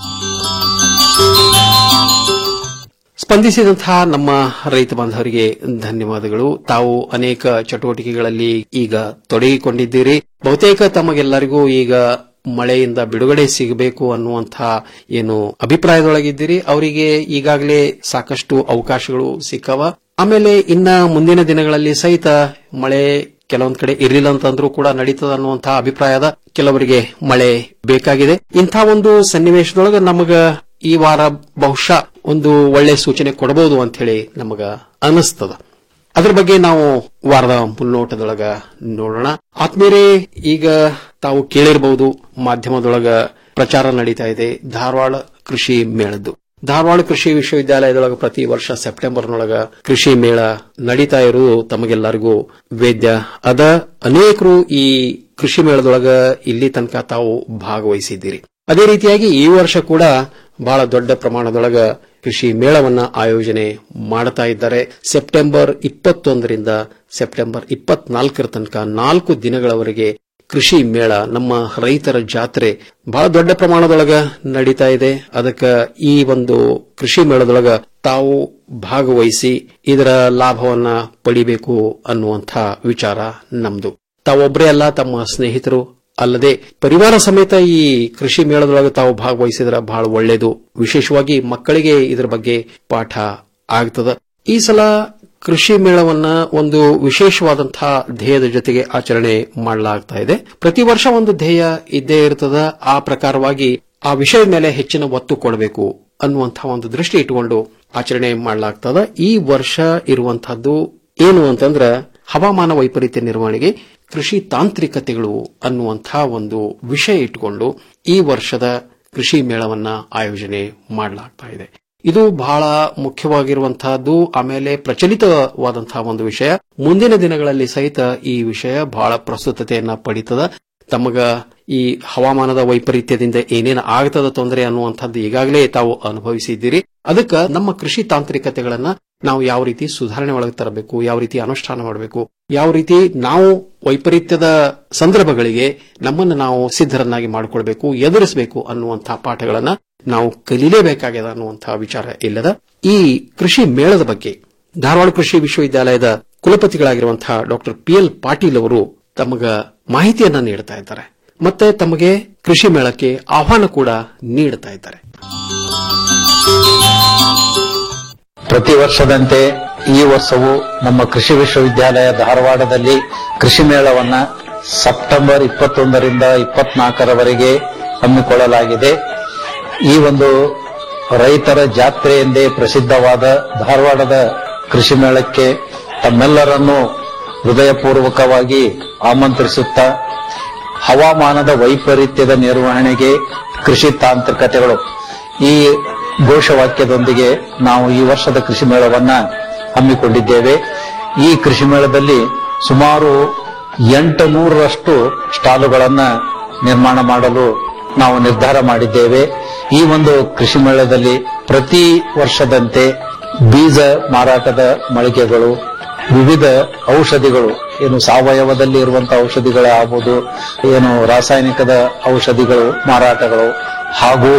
ಸ್ಪಂದಿಸಿದಂತಹ ನಮ್ಮ ರೈತ ಬಾಂಧವರಿಗೆ ಧನ್ಯವಾದಗಳು ತಾವು ಅನೇಕ ಚಟುವಟಿಕೆಗಳಲ್ಲಿ ಈಗ ತೊಡಗಿಕೊಂಡಿದ್ದೀರಿ ಬಹುತೇಕ ತಮಗೆಲ್ಲರಿಗೂ ಈಗ ಮಳೆಯಿಂದ ಬಿಡುಗಡೆ ಸಿಗಬೇಕು ಅನ್ನುವಂತಹ ಏನು ಅಭಿಪ್ರಾಯದೊಳಗಿದ್ದೀರಿ ಅವರಿಗೆ ಈಗಾಗಲೇ ಸಾಕಷ್ಟು ಅವಕಾಶಗಳು ಸಿಕ್ಕವ ಆಮೇಲೆ ಇನ್ನ ಮುಂದಿನ ದಿನಗಳಲ್ಲಿ ಸಹಿತ ಮಳೆ ಕೆಲವೊಂದ್ ಕಡೆ ಇರಲಿಲ್ಲ ಅಂತಂದ್ರೂ ಕೂಡ ನಡೀತದ ಅನ್ನುವಂತಹ ಅಭಿಪ್ರಾಯದ ಕೆಲವರಿಗೆ ಮಳೆ ಬೇಕಾಗಿದೆ ಇಂಥ ಒಂದು ಸನ್ನಿವೇಶದೊಳಗ ನಮಗ ಈ ವಾರ ಬಹುಶಃ ಒಂದು ಒಳ್ಳೆ ಸೂಚನೆ ಕೊಡಬಹುದು ಅಂತ ಹೇಳಿ ನಮಗ ಅನಿಸ್ತದ ಅದ್ರ ಬಗ್ಗೆ ನಾವು ವಾರದ ಮುನ್ನೋಟದೊಳಗ ನೋಡೋಣ ಆತ್ಮೀಯರೇ ಈಗ ತಾವು ಕೇಳಿರಬಹುದು ಮಾಧ್ಯಮದೊಳಗ ಪ್ರಚಾರ ನಡೀತಾ ಇದೆ ಧಾರವಾಡ ಕೃಷಿ ಮೇಳದ್ದು ಧಾರವಾಡ ಕೃಷಿ ವಿಶ್ವವಿದ್ಯಾಲಯದೊಳಗ ಪ್ರತಿ ವರ್ಷ ಸೆಪ್ಟೆಂಬರ್ನೊಳಗ ಕೃಷಿ ಮೇಳ ನಡೀತಾ ಇರುವುದು ತಮಗೆಲ್ಲರಿಗೂ ವೇದ್ಯ ಅದ ಅನೇಕರು ಈ ಕೃಷಿ ಮೇಳದೊಳಗ ಇಲ್ಲಿ ತನಕ ತಾವು ಭಾಗವಹಿಸಿದ್ದೀರಿ ಅದೇ ರೀತಿಯಾಗಿ ಈ ವರ್ಷ ಕೂಡ ಬಹಳ ದೊಡ್ಡ ಪ್ರಮಾಣದೊಳಗ ಕೃಷಿ ಮೇಳವನ್ನ ಆಯೋಜನೆ ಮಾಡ್ತಾ ಇದ್ದಾರೆ ಸೆಪ್ಟೆಂಬರ್ ಇಪ್ಪತ್ತೊಂದರಿಂದ ಸೆಪ್ಟೆಂಬರ್ ಇಪ್ಪತ್ನಾಲ್ಕರ ತನಕ ನಾಲ್ಕು ದಿನಗಳವರೆಗೆ ಕೃಷಿ ಮೇಳ ನಮ್ಮ ರೈತರ ಜಾತ್ರೆ ಬಹಳ ದೊಡ್ಡ ಪ್ರಮಾಣದೊಳಗ ನಡೀತಾ ಇದೆ ಅದಕ್ಕ ಈ ಒಂದು ಕೃಷಿ ಮೇಳದೊಳಗ ತಾವು ಭಾಗವಹಿಸಿ ಇದರ ಲಾಭವನ್ನ ಪಡಿಬೇಕು ಅನ್ನುವಂಥ ವಿಚಾರ ನಮ್ದು ತಾವೊಬ್ಬರೇ ಅಲ್ಲ ತಮ್ಮ ಸ್ನೇಹಿತರು ಅಲ್ಲದೆ ಪರಿವಾರ ಸಮೇತ ಈ ಕೃಷಿ ಮೇಳದೊಳಗೆ ತಾವು ಭಾಗವಹಿಸಿದ್ರೆ ಬಹಳ ಒಳ್ಳೆಯದು ವಿಶೇಷವಾಗಿ ಮಕ್ಕಳಿಗೆ ಇದರ ಬಗ್ಗೆ ಪಾಠ ಆಗ್ತದ ಈ ಸಲ ಕೃಷಿ ಮೇಳವನ್ನ ಒಂದು ವಿಶೇಷವಾದಂತಹ ಧ್ಯೇಯದ ಜೊತೆಗೆ ಆಚರಣೆ ಮಾಡಲಾಗ್ತಾ ಇದೆ ಪ್ರತಿ ವರ್ಷ ಒಂದು ಧ್ಯೇಯ ಇದ್ದೇ ಇರ್ತದ ಆ ಪ್ರಕಾರವಾಗಿ ಆ ವಿಷಯದ ಮೇಲೆ ಹೆಚ್ಚಿನ ಒತ್ತು ಕೊಡಬೇಕು ಅನ್ನುವಂತಹ ಒಂದು ದೃಷ್ಟಿ ಇಟ್ಟುಕೊಂಡು ಆಚರಣೆ ಮಾಡಲಾಗ್ತದ ಈ ವರ್ಷ ಇರುವಂತಹದ್ದು ಏನು ಅಂತಂದ್ರ ಹವಾಮಾನ ವೈಪರೀತ್ಯ ನಿರ್ವಹಣೆಗೆ ಕೃಷಿ ತಾಂತ್ರಿಕತೆಗಳು ಅನ್ನುವಂತಹ ಒಂದು ವಿಷಯ ಇಟ್ಟುಕೊಂಡು ಈ ವರ್ಷದ ಕೃಷಿ ಮೇಳವನ್ನ ಆಯೋಜನೆ ಮಾಡಲಾಗ್ತಾ ಇದೆ ಇದು ಬಹಳ ಮುಖ್ಯವಾಗಿರುವಂತಹದ್ದು ಆಮೇಲೆ ಪ್ರಚಲಿತವಾದಂತಹ ಒಂದು ವಿಷಯ ಮುಂದಿನ ದಿನಗಳಲ್ಲಿ ಸಹಿತ ಈ ವಿಷಯ ಬಹಳ ಪ್ರಸ್ತುತತೆಯನ್ನ ಪಡೀತದ ತಮಗ ಈ ಹವಾಮಾನದ ವೈಪರೀತ್ಯದಿಂದ ಏನೇನು ಆಗ್ತದ ತೊಂದರೆ ಅನ್ನುವಂಥದ್ದು ಈಗಾಗಲೇ ತಾವು ಅನುಭವಿಸಿದ್ದೀರಿ ಅದಕ್ಕೆ ನಮ್ಮ ಕೃಷಿ ತಾಂತ್ರಿಕತೆಗಳನ್ನ ನಾವು ಯಾವ ರೀತಿ ಸುಧಾರಣೆ ಒಳಗೆ ತರಬೇಕು ಯಾವ ರೀತಿ ಅನುಷ್ಠಾನ ಮಾಡಬೇಕು ಯಾವ ರೀತಿ ನಾವು ವೈಪರೀತ್ಯದ ಸಂದರ್ಭಗಳಿಗೆ ನಮ್ಮನ್ನು ನಾವು ಸಿದ್ಧರನ್ನಾಗಿ ಮಾಡಿಕೊಳ್ಬೇಕು ಎದುರಿಸಬೇಕು ಅನ್ನುವಂತಹ ಪಾಠಗಳನ್ನ ನಾವು ಕಲೀಲೇಬೇಕಾಗ್ಯದ ಅನ್ನುವಂತಹ ವಿಚಾರ ಇಲ್ಲದ ಈ ಕೃಷಿ ಮೇಳದ ಬಗ್ಗೆ ಧಾರವಾಡ ಕೃಷಿ ವಿಶ್ವವಿದ್ಯಾಲಯದ ಕುಲಪತಿಗಳಾಗಿರುವಂತಹ ಡಾಕ್ಟರ್ ಪಿ ಎಲ್ ಪಾಟೀಲ್ ಅವರು ತಮಗ ಮಾಹಿತಿಯನ್ನ ನೀಡ್ತಾ ಇದ್ದಾರೆ ಮತ್ತೆ ತಮಗೆ ಕೃಷಿ ಮೇಳಕ್ಕೆ ಆಹ್ವಾನ ಕೂಡ ನೀಡುತ್ತಾ ಇದ್ದಾರೆ ಪ್ರತಿ ವರ್ಷದಂತೆ ಈ ವರ್ಷವೂ ನಮ್ಮ ಕೃಷಿ ವಿಶ್ವವಿದ್ಯಾಲಯ ಧಾರವಾಡದಲ್ಲಿ ಕೃಷಿ ಮೇಳವನ್ನ ಸೆಪ್ಟೆಂಬರ್ ಇಪ್ಪತ್ತೊಂದರಿಂದ ಇಪ್ಪತ್ನಾಲ್ಕರವರೆಗೆ ಹಮ್ಮಿಕೊಳ್ಳಲಾಗಿದೆ ಈ ಒಂದು ರೈತರ ಜಾತ್ರೆ ಎಂದೇ ಪ್ರಸಿದ್ಧವಾದ ಧಾರವಾಡದ ಕೃಷಿ ಮೇಳಕ್ಕೆ ತಮ್ಮೆಲ್ಲರನ್ನೂ ಹೃದಯಪೂರ್ವಕವಾಗಿ ಆಮಂತ್ರಿಸುತ್ತಾ ಹವಾಮಾನದ ವೈಪರೀತ್ಯದ ನಿರ್ವಹಣೆಗೆ ಕೃಷಿ ತಾಂತ್ರಿಕತೆಗಳು ಈ ಘೋಷವಾಕ್ಯದೊಂದಿಗೆ ನಾವು ಈ ವರ್ಷದ ಕೃಷಿ ಮೇಳವನ್ನ ಹಮ್ಮಿಕೊಂಡಿದ್ದೇವೆ ಈ ಕೃಷಿ ಮೇಳದಲ್ಲಿ ಸುಮಾರು ಎಂಟು ನೂರರಷ್ಟು ಸ್ಟಾಲುಗಳನ್ನ ನಿರ್ಮಾಣ ಮಾಡಲು ನಾವು ನಿರ್ಧಾರ ಮಾಡಿದ್ದೇವೆ ಈ ಒಂದು ಕೃಷಿ ಮೇಳದಲ್ಲಿ ಪ್ರತಿ ವರ್ಷದಂತೆ ಬೀಜ ಮಾರಾಟದ ಮಳಿಗೆಗಳು ವಿವಿಧ ಔಷಧಿಗಳು ಏನು ಸಾವಯವದಲ್ಲಿ ಇರುವಂತಹ ಔಷಧಿಗಳೇ ಆಗ್ಬೋದು ಏನು ರಾಸಾಯನಿಕದ ಔಷಧಿಗಳು ಮಾರಾಟಗಳು ಹಾಗೂ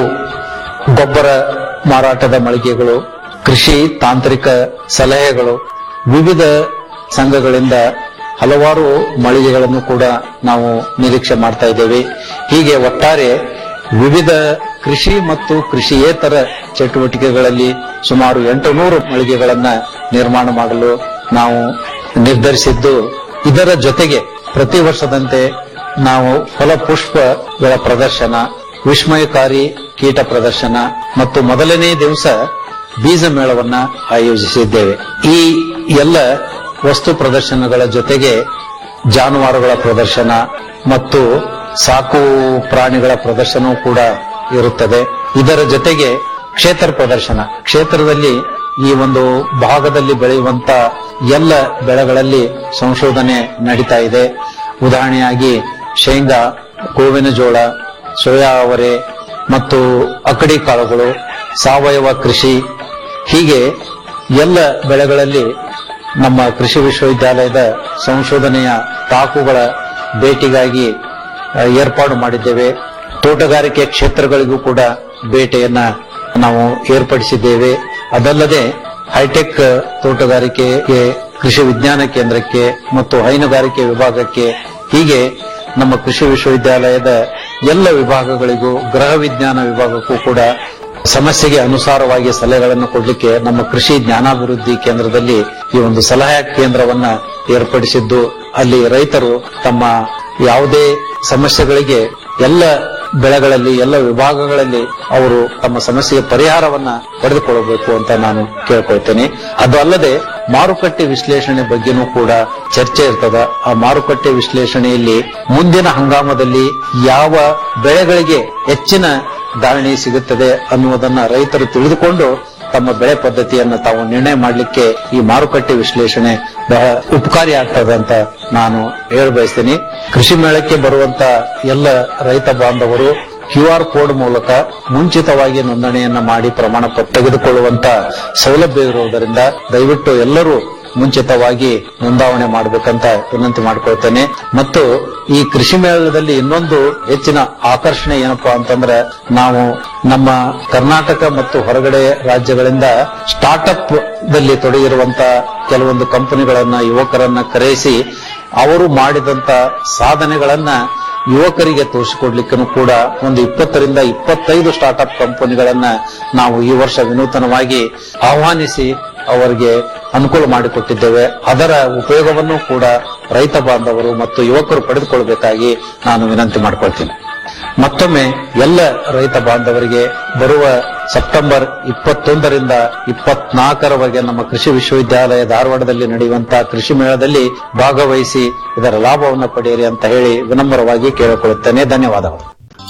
ಗೊಬ್ಬರ ಮಾರಾಟದ ಮಳಿಗೆಗಳು ಕೃಷಿ ತಾಂತ್ರಿಕ ಸಲಹೆಗಳು ವಿವಿಧ ಸಂಘಗಳಿಂದ ಹಲವಾರು ಮಳಿಗೆಗಳನ್ನು ಕೂಡ ನಾವು ನಿರೀಕ್ಷೆ ಮಾಡ್ತಾ ಇದ್ದೇವೆ ಹೀಗೆ ಒಟ್ಟಾರೆ ವಿವಿಧ ಕೃಷಿ ಮತ್ತು ಕೃಷಿಯೇತರ ಚಟುವಟಿಕೆಗಳಲ್ಲಿ ಸುಮಾರು ಎಂಟು ನೂರು ಮಳಿಗೆಗಳನ್ನ ನಿರ್ಮಾಣ ಮಾಡಲು ನಾವು ನಿರ್ಧರಿಸಿದ್ದು ಇದರ ಜೊತೆಗೆ ಪ್ರತಿ ವರ್ಷದಂತೆ ನಾವು ಫಲಪುಷ್ಪಗಳ ಪ್ರದರ್ಶನ ವಿಸ್ಮಯಕಾರಿ ಕೀಟ ಪ್ರದರ್ಶನ ಮತ್ತು ಮೊದಲನೇ ದಿವಸ ಬೀಜ ಮೇಳವನ್ನ ಆಯೋಜಿಸಿದ್ದೇವೆ ಈ ಎಲ್ಲ ವಸ್ತು ಪ್ರದರ್ಶನಗಳ ಜೊತೆಗೆ ಜಾನುವಾರುಗಳ ಪ್ರದರ್ಶನ ಮತ್ತು ಸಾಕು ಪ್ರಾಣಿಗಳ ಪ್ರದರ್ಶನವೂ ಕೂಡ ಇರುತ್ತದೆ ಇದರ ಜೊತೆಗೆ ಕ್ಷೇತ್ರ ಪ್ರದರ್ಶನ ಕ್ಷೇತ್ರದಲ್ಲಿ ಈ ಒಂದು ಭಾಗದಲ್ಲಿ ಬೆಳೆಯುವಂತ ಎಲ್ಲ ಬೆಳೆಗಳಲ್ಲಿ ಸಂಶೋಧನೆ ನಡೀತಾ ಇದೆ ಉದಾಹರಣೆಯಾಗಿ ಶೇಂಗಾ ಗೋವಿನ ಜೋಳ ಸೋಯಾ ಅವರೆ ಮತ್ತು ಅಕಡಿ ಕಾಳುಗಳು ಸಾವಯವ ಕೃಷಿ ಹೀಗೆ ಎಲ್ಲ ಬೆಳೆಗಳಲ್ಲಿ ನಮ್ಮ ಕೃಷಿ ವಿಶ್ವವಿದ್ಯಾಲಯದ ಸಂಶೋಧನೆಯ ತಾಕುಗಳ ಭೇಟಿಗಾಗಿ ಆ, ಏರ್ಪಾಡು ಮಾಡಿದ್ದೇವೆ ತೋಟಗಾರಿಕೆ ಕ್ಷೇತ್ರಗಳಿಗೂ ಕೂಡ ಭೇಟಿಯನ್ನ ನಾವು ಏರ್ಪಡಿಸಿದ್ದೇವೆ ಅದಲ್ಲದೆ ಹೈಟೆಕ್ ತೋಟಗಾರಿಕೆಗೆ ಕೃಷಿ ವಿಜ್ಞಾನ ಕೇಂದ್ರಕ್ಕೆ ಮತ್ತು ಹೈನುಗಾರಿಕೆ ವಿಭಾಗಕ್ಕೆ ಹೀಗೆ ನಮ್ಮ ಕೃಷಿ ವಿಶ್ವವಿದ್ಯಾಲಯದ ಎಲ್ಲ ವಿಭಾಗಗಳಿಗೂ ಗೃಹ ವಿಜ್ಞಾನ ವಿಭಾಗಕ್ಕೂ ಕೂಡ ಸಮಸ್ಯೆಗೆ ಅನುಸಾರವಾಗಿ ಸಲಹೆಗಳನ್ನು ಕೊಡಲಿಕ್ಕೆ ನಮ್ಮ ಕೃಷಿ ಜ್ಞಾನಾಭಿವೃದ್ಧಿ ಕೇಂದ್ರದಲ್ಲಿ ಈ ಒಂದು ಸಲಹಾ ಕೇಂದ್ರವನ್ನ ಏರ್ಪಡಿಸಿದ್ದು ಅಲ್ಲಿ ರೈತರು ತಮ್ಮ ಯಾವುದೇ ಸಮಸ್ಯೆಗಳಿಗೆ ಎಲ್ಲ ಬೆಳೆಗಳಲ್ಲಿ ಎಲ್ಲ ವಿಭಾಗಗಳಲ್ಲಿ ಅವರು ತಮ್ಮ ಸಮಸ್ಯೆಗೆ ಪರಿಹಾರವನ್ನ ಪಡೆದುಕೊಳ್ಳಬೇಕು ಅಂತ ನಾನು ಕೇಳ್ಕೊಳ್ತೇನೆ ಅದು ಅಲ್ಲದೆ ಮಾರುಕಟ್ಟೆ ವಿಶ್ಲೇಷಣೆ ಬಗ್ಗೆನೂ ಕೂಡ ಚರ್ಚೆ ಇರ್ತದ ಆ ಮಾರುಕಟ್ಟೆ ವಿಶ್ಲೇಷಣೆಯಲ್ಲಿ ಮುಂದಿನ ಹಂಗಾಮದಲ್ಲಿ ಯಾವ ಬೆಳೆಗಳಿಗೆ ಹೆಚ್ಚಿನ ಧಾರಣೆ ಸಿಗುತ್ತದೆ ಅನ್ನುವುದನ್ನ ರೈತರು ತಿಳಿದುಕೊಂಡು ತಮ್ಮ ಬೆಳೆ ಪದ್ಧತಿಯನ್ನು ತಾವು ನಿರ್ಣಯ ಮಾಡಲಿಕ್ಕೆ ಈ ಮಾರುಕಟ್ಟೆ ವಿಶ್ಲೇಷಣೆ ಬಹಳ ಉಪಕಾರಿ ಆಗ್ತದೆ ಅಂತ ನಾನು ಹೇಳ ಬಯಸ್ತೀನಿ ಕೃಷಿ ಮೇಳಕ್ಕೆ ಬರುವಂತ ಎಲ್ಲ ರೈತ ಬಾಂಧವರು ಕ್ಯೂ ಆರ್ ಕೋಡ್ ಮೂಲಕ ಮುಂಚಿತವಾಗಿ ನೋಂದಣಿಯನ್ನ ಮಾಡಿ ಪ್ರಮಾಣ ಪತ್ರ ತೆಗೆದುಕೊಳ್ಳುವಂತ ಸೌಲಭ್ಯ ಇರುವುದರಿಂದ ದಯವಿಟ್ಟು ಎಲ್ಲರೂ ಮುಂಚಿತವಾಗಿ ನೋಂದಾವಣೆ ಮಾಡಬೇಕಂತ ವಿನಂತಿ ಮಾಡ್ಕೊಳ್ತೇನೆ ಮತ್ತು ಈ ಕೃಷಿ ಮೇಳದಲ್ಲಿ ಇನ್ನೊಂದು ಹೆಚ್ಚಿನ ಆಕರ್ಷಣೆ ಏನಪ್ಪಾ ಅಂತಂದ್ರೆ ನಾವು ನಮ್ಮ ಕರ್ನಾಟಕ ಮತ್ತು ಹೊರಗಡೆ ರಾಜ್ಯಗಳಿಂದ ಸ್ಟಾರ್ಟ್ಅಪ್ ದಲ್ಲಿ ತೊಡಗಿರುವಂತ ಕೆಲವೊಂದು ಕಂಪನಿಗಳನ್ನ ಯುವಕರನ್ನ ಕರೆಸಿ ಅವರು ಮಾಡಿದಂತ ಸಾಧನೆಗಳನ್ನ ಯುವಕರಿಗೆ ತೋರಿಸಿಕೊಡ್ಲಿಕ್ಕೂ ಕೂಡ ಒಂದು ಇಪ್ಪತ್ತರಿಂದ ಇಪ್ಪತ್ತೈದು ಸ್ಟಾರ್ಟ್ಅಪ್ ಕಂಪನಿಗಳನ್ನ ನಾವು ಈ ವರ್ಷ ವಿನೂತನವಾಗಿ ಆಹ್ವಾನಿಸಿ ಅವರಿಗೆ ಅನುಕೂಲ ಮಾಡಿಕೊಟ್ಟಿದ್ದೇವೆ ಅದರ ಉಪಯೋಗವನ್ನು ಕೂಡ ರೈತ ಬಾಂಧವರು ಮತ್ತು ಯುವಕರು ಪಡೆದುಕೊಳ್ಳಬೇಕಾಗಿ ನಾನು ವಿನಂತಿ ಮಾಡಿಕೊಳ್ತೀನಿ ಮತ್ತೊಮ್ಮೆ ಎಲ್ಲ ರೈತ ಬಾಂಧವರಿಗೆ ಬರುವ ಸೆಪ್ಟೆಂಬರ್ ಇಪ್ಪತ್ತೊಂದರಿಂದ ಇಪ್ಪತ್ನಾಲ್ಕರವರೆಗೆ ನಮ್ಮ ಕೃಷಿ ವಿಶ್ವವಿದ್ಯಾಲಯ ಧಾರವಾಡದಲ್ಲಿ ನಡೆಯುವಂತಹ ಕೃಷಿ ಮೇಳದಲ್ಲಿ ಭಾಗವಹಿಸಿ ಇದರ ಲಾಭವನ್ನು ಪಡೆಯಿರಿ ಅಂತ ಹೇಳಿ ವಿನಮ್ರವಾಗಿ ಕೇಳಿಕೊಳ್ಳುತ್ತೇನೆ ಧನ್ಯವಾದಗಳು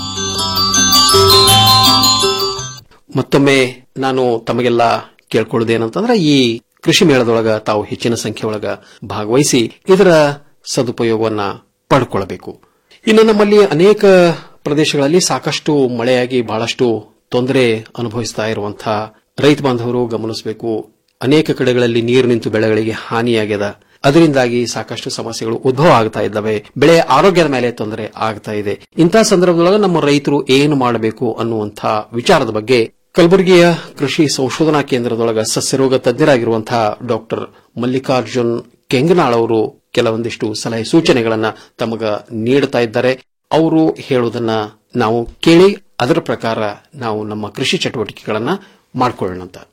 ಮತ್ತೊಮ್ಮೆ ನಾನು ತಮಗೆಲ್ಲ ಕೇಳ್ಕೊಳ್ಳೋದೇನಂತಂದ್ರೆ ಈ ಕೃಷಿ ಮೇಳದೊಳಗ ತಾವು ಹೆಚ್ಚಿನ ಸಂಖ್ಯೆ ಒಳಗ ಭಾಗವಹಿಸಿ ಇದರ ಸದುಪಯೋಗವನ್ನ ಪಡ್ಕೊಳ್ಬೇಕು ಇನ್ನು ನಮ್ಮಲ್ಲಿ ಅನೇಕ ಪ್ರದೇಶಗಳಲ್ಲಿ ಸಾಕಷ್ಟು ಮಳೆಯಾಗಿ ಬಹಳಷ್ಟು ತೊಂದರೆ ಅನುಭವಿಸ್ತಾ ಇರುವಂತಹ ರೈತ ಬಾಂಧವರು ಗಮನಿಸಬೇಕು ಅನೇಕ ಕಡೆಗಳಲ್ಲಿ ನೀರು ನಿಂತು ಬೆಳೆಗಳಿಗೆ ಹಾನಿಯಾಗ್ಯದ ಅದರಿಂದಾಗಿ ಸಾಕಷ್ಟು ಸಮಸ್ಯೆಗಳು ಉದ್ಭವ ಆಗ್ತಾ ಇದ್ದಾವೆ ಬೆಳೆ ಆರೋಗ್ಯದ ಮೇಲೆ ತೊಂದರೆ ಆಗ್ತಾ ಇದೆ ಇಂತಹ ಸಂದರ್ಭದೊಳಗೆ ನಮ್ಮ ರೈತರು ಏನು ಮಾಡಬೇಕು ಅನ್ನುವಂಥ ವಿಚಾರದ ಬಗ್ಗೆ ಕಲಬುರಗಿಯ ಕೃಷಿ ಸಂಶೋಧನಾ ಕೇಂದ್ರದೊಳಗ ಸಸ್ಯರೋಗ ತಜ್ಞರಾಗಿರುವಂತಹ ಡಾಕ್ಟರ್ ಮಲ್ಲಿಕಾರ್ಜುನ್ ಕೆಂಗನಾಳ್ ಅವರು ಕೆಲವೊಂದಿಷ್ಟು ಸಲಹೆ ಸೂಚನೆಗಳನ್ನ ತಮಗ ನೀಡುತ್ತಾ ಇದ್ದಾರೆ ಅವರು ಹೇಳುವುದನ್ನ ನಾವು ಕೇಳಿ ಅದರ ಪ್ರಕಾರ ನಾವು ನಮ್ಮ ಕೃಷಿ ಚಟುವಟಿಕೆಗಳನ್ನ ಮಾಡಿಕೊಳ್ಳೋಣ ಅಂತ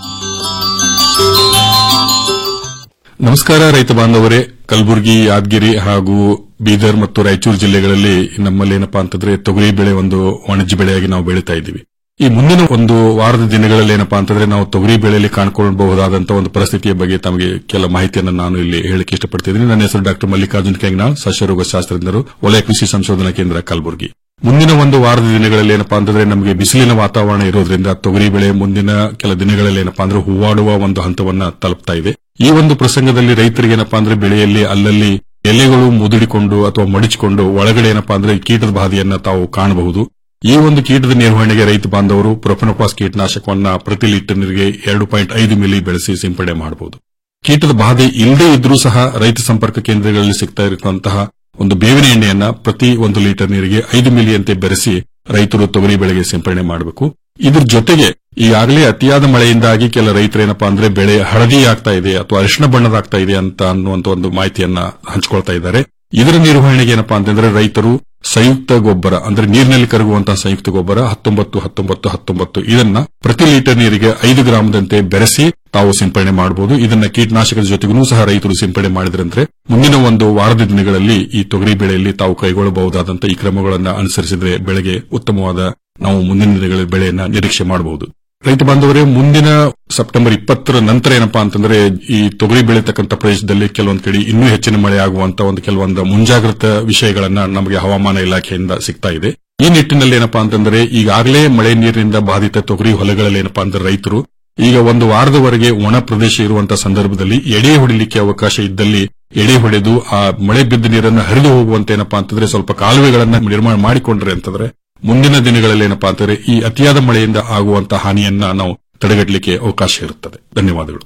ನಮಸ್ಕಾರ ರೈತ ಬಾಂಧವರೇ ಕಲಬುರಗಿ ಯಾದಗಿರಿ ಹಾಗೂ ಬೀದರ್ ಮತ್ತು ರಾಯಚೂರು ಜಿಲ್ಲೆಗಳಲ್ಲಿ ನಮ್ಮಲ್ಲಿ ಏನಪ್ಪಾ ಅಂತಂದ್ರೆ ತೊಗರಿ ಬೆಳೆ ಒಂದು ವಾಣಿಜ್ಯ ಬೆಳೆಯಾಗಿ ನಾವು ಬೆಳೀತಾ ಇದ್ದೀವಿ ಈ ಮುಂದಿನ ಒಂದು ವಾರದ ದಿನಗಳಲ್ಲಿ ಏನಪ್ಪಾ ಅಂತಂದ್ರೆ ನಾವು ತೊಗರಿ ಬೆಳೆಯಲ್ಲಿ ಕಾಣ್ಕೊಳ್ಳಬಹುದಾದಂತಹ ಒಂದು ಪರಿಸ್ಥಿತಿಯ ಬಗ್ಗೆ ತಮಗೆ ಕೆಲ ಮಾಹಿತಿಯನ್ನು ನಾನು ಇಲ್ಲಿ ಹೇಳಕ್ಕೆ ಇಷ್ಟಪಡ್ತಿದ್ದೀನಿ ನನ್ನ ಹೆಸರು ಡಾಕ್ಟರ್ ಮಲ್ಲಿಕಾರ್ಜುನ್ ಕೆಂಗ್ನಾಳ್ ಸಸ್ಯರೋಗ ಶಾಸ್ತ್ರಜ್ಞರು ವಲಯ ಕೃಷಿ ಸಂಶೋಧನಾ ಕೇಂದ್ರ ಕಲಬುರಗಿ ಮುಂದಿನ ಒಂದು ವಾರದ ದಿನಗಳಲ್ಲಿ ಏನಪ್ಪಾ ಅಂತಂದ್ರೆ ನಮಗೆ ಬಿಸಿಲಿನ ವಾತಾವರಣ ಇರೋದ್ರಿಂದ ತೊಗರಿ ಬೆಳೆ ಮುಂದಿನ ಕೆಲ ದಿನಗಳಲ್ಲಿ ಏನಪ್ಪಾ ಅಂದ್ರೆ ಹೂವಾಡುವ ಒಂದು ಹಂತವನ್ನ ತಲುಪ್ತಾ ಇದೆ ಈ ಒಂದು ಪ್ರಸಂಗದಲ್ಲಿ ರೈತರಿಗೆ ಏನಪ್ಪಾ ಅಂದ್ರೆ ಬೆಳೆಯಲ್ಲಿ ಅಲ್ಲಲ್ಲಿ ಎಲೆಗಳು ಮುದುಡಿಕೊಂಡು ಅಥವಾ ಮಡಿಚಿಕೊಂಡು ಒಳಗಡೆ ಏನಪ್ಪಾ ಅಂದ್ರೆ ಕೀಟದ ಬಾಧೆಯನ್ನ ತಾವು ಕಾಣಬಹುದು ಈ ಒಂದು ಕೀಟದ ನಿರ್ವಹಣೆಗೆ ರೈತ ಬಾಂಧವರು ಪ್ರೊಫೆನೋಪಾಸ್ ಕೀಟನಾಶಕವನ್ನ ಪ್ರತಿ ಲೀಟರ್ ನೀರಿಗೆ ಎರಡು ಪಾಯಿಂಟ್ ಐದು ಮಿಲಿ ಬೆಳೆಸಿ ಸಿಂಪಡಣೆ ಮಾಡಬಹುದು ಕೀಟದ ಬಾಧೆ ಇಲ್ಲದೇ ಇದ್ರೂ ಸಹ ರೈತ ಸಂಪರ್ಕ ಕೇಂದ್ರಗಳಲ್ಲಿ ಸಿಗ್ತಾ ಇರುವಂತಹ ಒಂದು ಬೇವಿನ ಎಣ್ಣೆಯನ್ನ ಪ್ರತಿ ಒಂದು ಲೀಟರ್ ನೀರಿಗೆ ಐದು ಮಿಲಿಯಂತೆ ಬೆರೆಸಿ ರೈತರು ತೊಗರಿ ಬೆಳೆಗೆ ಸಿಂಪಡಣೆ ಮಾಡಬೇಕು ಇದ್ರ ಜೊತೆಗೆ ಈಗಾಗಲೇ ಅತಿಯಾದ ಮಳೆಯಿಂದಾಗಿ ಕೆಲ ರೈತರೇನಪ್ಪಾ ಅಂದ್ರೆ ಬೆಳೆ ಹಳದಿ ಆಗ್ತಾ ಇದೆ ಅಥವಾ ಅರಿಶಿಣ ಬಣ್ಣದಾಗ್ತಾ ಇದೆ ಅಂತ ಅನ್ನುವಂತ ಒಂದು ಮಾಹಿತಿಯನ್ನ ಹಂಚಿಕೊಳ್ತಾ ಇದ್ದಾರೆ ಇದರ ನಿರ್ವಹಣೆಗೆ ಏನಪ್ಪಾ ಅಂತಂದ್ರೆ ರೈತರು ಸಂಯುಕ್ತ ಗೊಬ್ಬರ ಅಂದ್ರೆ ನೀರಿನಲ್ಲಿ ಕರಗುವಂತಹ ಸಂಯುಕ್ತ ಗೊಬ್ಬರ ಹತ್ತೊಂಬತ್ತು ಹತ್ತೊಂಬತ್ತು ಹತ್ತೊಂಬತ್ತು ಇದನ್ನ ಪ್ರತಿ ಲೀಟರ್ ನೀರಿಗೆ ಐದು ಗ್ರಾಮದಂತೆ ಬೆರೆಸಿ ತಾವು ಸಿಂಪಡಣೆ ಮಾಡಬಹುದು ಇದನ್ನ ಕೀಟನಾಶಕದ ಜೊತೆಗೂ ಸಹ ರೈತರು ಸಿಂಪಡಣೆ ಮಾಡಿದ್ರಂದ್ರೆ ಮುಂದಿನ ಒಂದು ವಾರದ ದಿನಗಳಲ್ಲಿ ಈ ತೊಗರಿ ಬೆಳೆಯಲ್ಲಿ ತಾವು ಕೈಗೊಳ್ಳಬಹುದಾದಂತಹ ಈ ಕ್ರಮಗಳನ್ನು ಅನುಸರಿಸಿದ್ರೆ ಬೆಳೆಗೆ ಉತ್ತಮವಾದ ನಾವು ಮುಂದಿನ ದಿನಗಳ ಬೆಳೆಯನ್ನ ನಿರೀಕ್ಷೆ ಮಾಡಬಹುದು ರೈತ ಬಾಂಧವರೇ ಮುಂದಿನ ಸೆಪ್ಟೆಂಬರ್ ಇಪ್ಪತ್ತರ ನಂತರ ಏನಪ್ಪಾ ಅಂತಂದ್ರೆ ಈ ತೊಗರಿ ಬೆಳೀತಕ್ಕಂಥ ಪ್ರದೇಶದಲ್ಲಿ ಕೆಲವೊಂದು ಕಡೆ ಇನ್ನೂ ಹೆಚ್ಚಿನ ಮಳೆ ಆಗುವಂತ ಒಂದು ಕೆಲವೊಂದು ಮುಂಜಾಗ್ರತಾ ವಿಷಯಗಳನ್ನ ನಮಗೆ ಹವಾಮಾನ ಇಲಾಖೆಯಿಂದ ಸಿಗ್ತಾ ಇದೆ ಈ ನಿಟ್ಟಿನಲ್ಲಿ ಏನಪ್ಪಾ ಅಂತಂದ್ರೆ ಈಗಾಗಲೇ ಮಳೆ ನೀರಿನಿಂದ ಬಾಧಿತ ತೊಗರಿ ಹೊಲಗಳಲ್ಲಿ ಏನಪ್ಪಾ ಅಂದ್ರೆ ರೈತರು ಈಗ ಒಂದು ವಾರದವರೆಗೆ ಒಣ ಪ್ರದೇಶ ಇರುವಂತಹ ಸಂದರ್ಭದಲ್ಲಿ ಎಡೆ ಹೊಡಿಲಿಕ್ಕೆ ಅವಕಾಶ ಇದ್ದಲ್ಲಿ ಎಡೆ ಹೊಡೆದು ಆ ಮಳೆ ಬಿದ್ದ ನೀರನ್ನು ಹರಿದು ಹೋಗುವಂತೆ ಏನಪ್ಪಾ ಅಂತಂದ್ರೆ ಸ್ವಲ್ಪ ಕಾಲುವೆಗಳನ್ನ ನಿರ್ಮಾಣ ಮಾಡಿಕೊಂಡ್ರೆ ಅಂತಂದ್ರೆ ಮುಂದಿನ ದಿನಗಳಲ್ಲಿ ಏನಪ್ಪಾ ಅಂತಂದ್ರೆ ಈ ಅತಿಯಾದ ಮಳೆಯಿಂದ ಆಗುವಂತಹ ಹಾನಿಯನ್ನ ನಾವು ತಡೆಗಟ್ಟಲಿಕ್ಕೆ ಅವಕಾಶ ಇರುತ್ತದೆ ಧನ್ಯವಾದಗಳು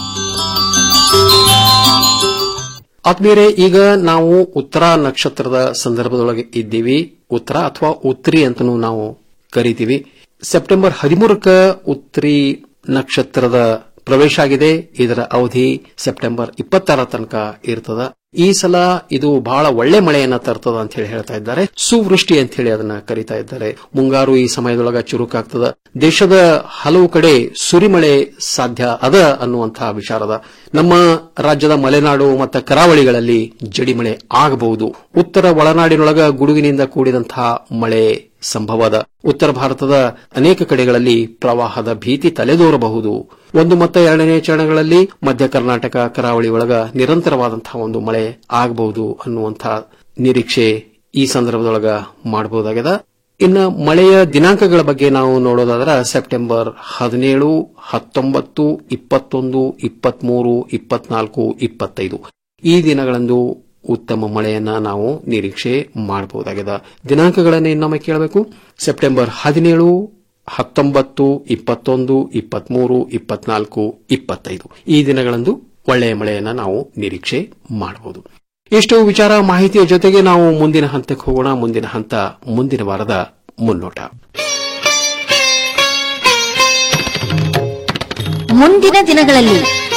ಆದ್ಮೇಲೆ ಈಗ ನಾವು ಉತ್ತರ ನಕ್ಷತ್ರದ ಸಂದರ್ಭದೊಳಗೆ ಇದ್ದೀವಿ ಉತ್ತರ ಅಥವಾ ಉತ್ರಿ ಅಂತನೂ ನಾವು ಕರಿತೀವಿ ಸೆಪ್ಟೆಂಬರ್ ಹದಿಮೂರಕ್ಕ ಉತ್ರಿ ನಕ್ಷತ್ರದ ಪ್ರವೇಶ ಆಗಿದೆ ಇದರ ಅವಧಿ ಸೆಪ್ಟೆಂಬರ್ ಇಪ್ಪತ್ತರ ತನಕ ಇರ್ತದ ಈ ಸಲ ಇದು ಬಹಳ ಒಳ್ಳೆ ಮಳೆಯನ್ನ ತರ್ತದ ಅಂತ ಹೇಳಿ ಹೇಳ್ತಾ ಇದ್ದಾರೆ ಸುವೃಷ್ಟಿ ಅಂತ ಹೇಳಿ ಅದನ್ನ ಕರೀತಾ ಇದ್ದಾರೆ ಮುಂಗಾರು ಈ ಸಮಯದೊಳಗ ಚುರುಕಾಗ್ತದ ದೇಶದ ಹಲವು ಕಡೆ ಸುರಿಮಳೆ ಸಾಧ್ಯ ಅದ ಅನ್ನುವಂತಹ ವಿಚಾರದ ನಮ್ಮ ರಾಜ್ಯದ ಮಲೆನಾಡು ಮತ್ತು ಕರಾವಳಿಗಳಲ್ಲಿ ಜಡಿಮಳೆ ಆಗಬಹುದು ಉತ್ತರ ಒಳನಾಡಿನೊಳಗ ಗುಡುಗಿನಿಂದ ಕೂಡಿದಂತಹ ಮಳೆ ಸಂಭವದ ಉತ್ತರ ಭಾರತದ ಅನೇಕ ಕಡೆಗಳಲ್ಲಿ ಪ್ರವಾಹದ ಭೀತಿ ತಲೆದೋರಬಹುದು ಒಂದು ಮತ್ತು ಎರಡನೇ ಚರಣಗಳಲ್ಲಿ ಮಧ್ಯ ಕರ್ನಾಟಕ ಕರಾವಳಿ ಒಳಗ ನಿರಂತರವಾದಂತಹ ಒಂದು ಮಳೆ ಆಗಬಹುದು ಅನ್ನುವಂತಹ ನಿರೀಕ್ಷೆ ಈ ಸಂದರ್ಭದೊಳಗ ಮಾಡಬಹುದಾಗಿದೆ ಇನ್ನ ಮಳೆಯ ದಿನಾಂಕಗಳ ಬಗ್ಗೆ ನಾವು ನೋಡೋದಾದ್ರೆ ಸೆಪ್ಟೆಂಬರ್ ಹದಿನೇಳು ಹತ್ತೊಂಬತ್ತು ಇಪ್ಪತ್ತೊಂದು ಇಪ್ಪತ್ಮೂರು ಇಪ್ಪತ್ನಾಲ್ಕು ಇಪ್ಪತ್ತೈದು ಈ ದಿನಗಳಂದು ಉತ್ತಮ ಮಳೆಯನ್ನ ನಾವು ನಿರೀಕ್ಷೆ ಮಾಡಬಹುದಾಗಿದೆ ದಿನಾಂಕಗಳನ್ನು ಇನ್ನೊಮ್ಮೆ ಕೇಳಬೇಕು ಸೆಪ್ಟೆಂಬರ್ ಹದಿನೇಳು ಹತ್ತೊಂಬತ್ತು ಇಪ್ಪತ್ತೊಂದು ಇಪ್ಪತ್ಮೂರು ಇಪ್ಪತ್ನಾಲ್ಕು ಇಪ್ಪತ್ತೈದು ಈ ದಿನಗಳಂದು ಒಳ್ಳೆಯ ಮಳೆಯನ್ನ ನಾವು ನಿರೀಕ್ಷೆ ಮಾಡಬಹುದು ಇಷ್ಟು ವಿಚಾರ ಮಾಹಿತಿಯ ಜೊತೆಗೆ ನಾವು ಮುಂದಿನ ಹಂತಕ್ಕೆ ಹೋಗೋಣ ಮುಂದಿನ ಹಂತ ಮುಂದಿನ ವಾರದ ಮುನ್ನೋಟ ಮುಂದಿನ ದಿನಗಳಲ್ಲಿ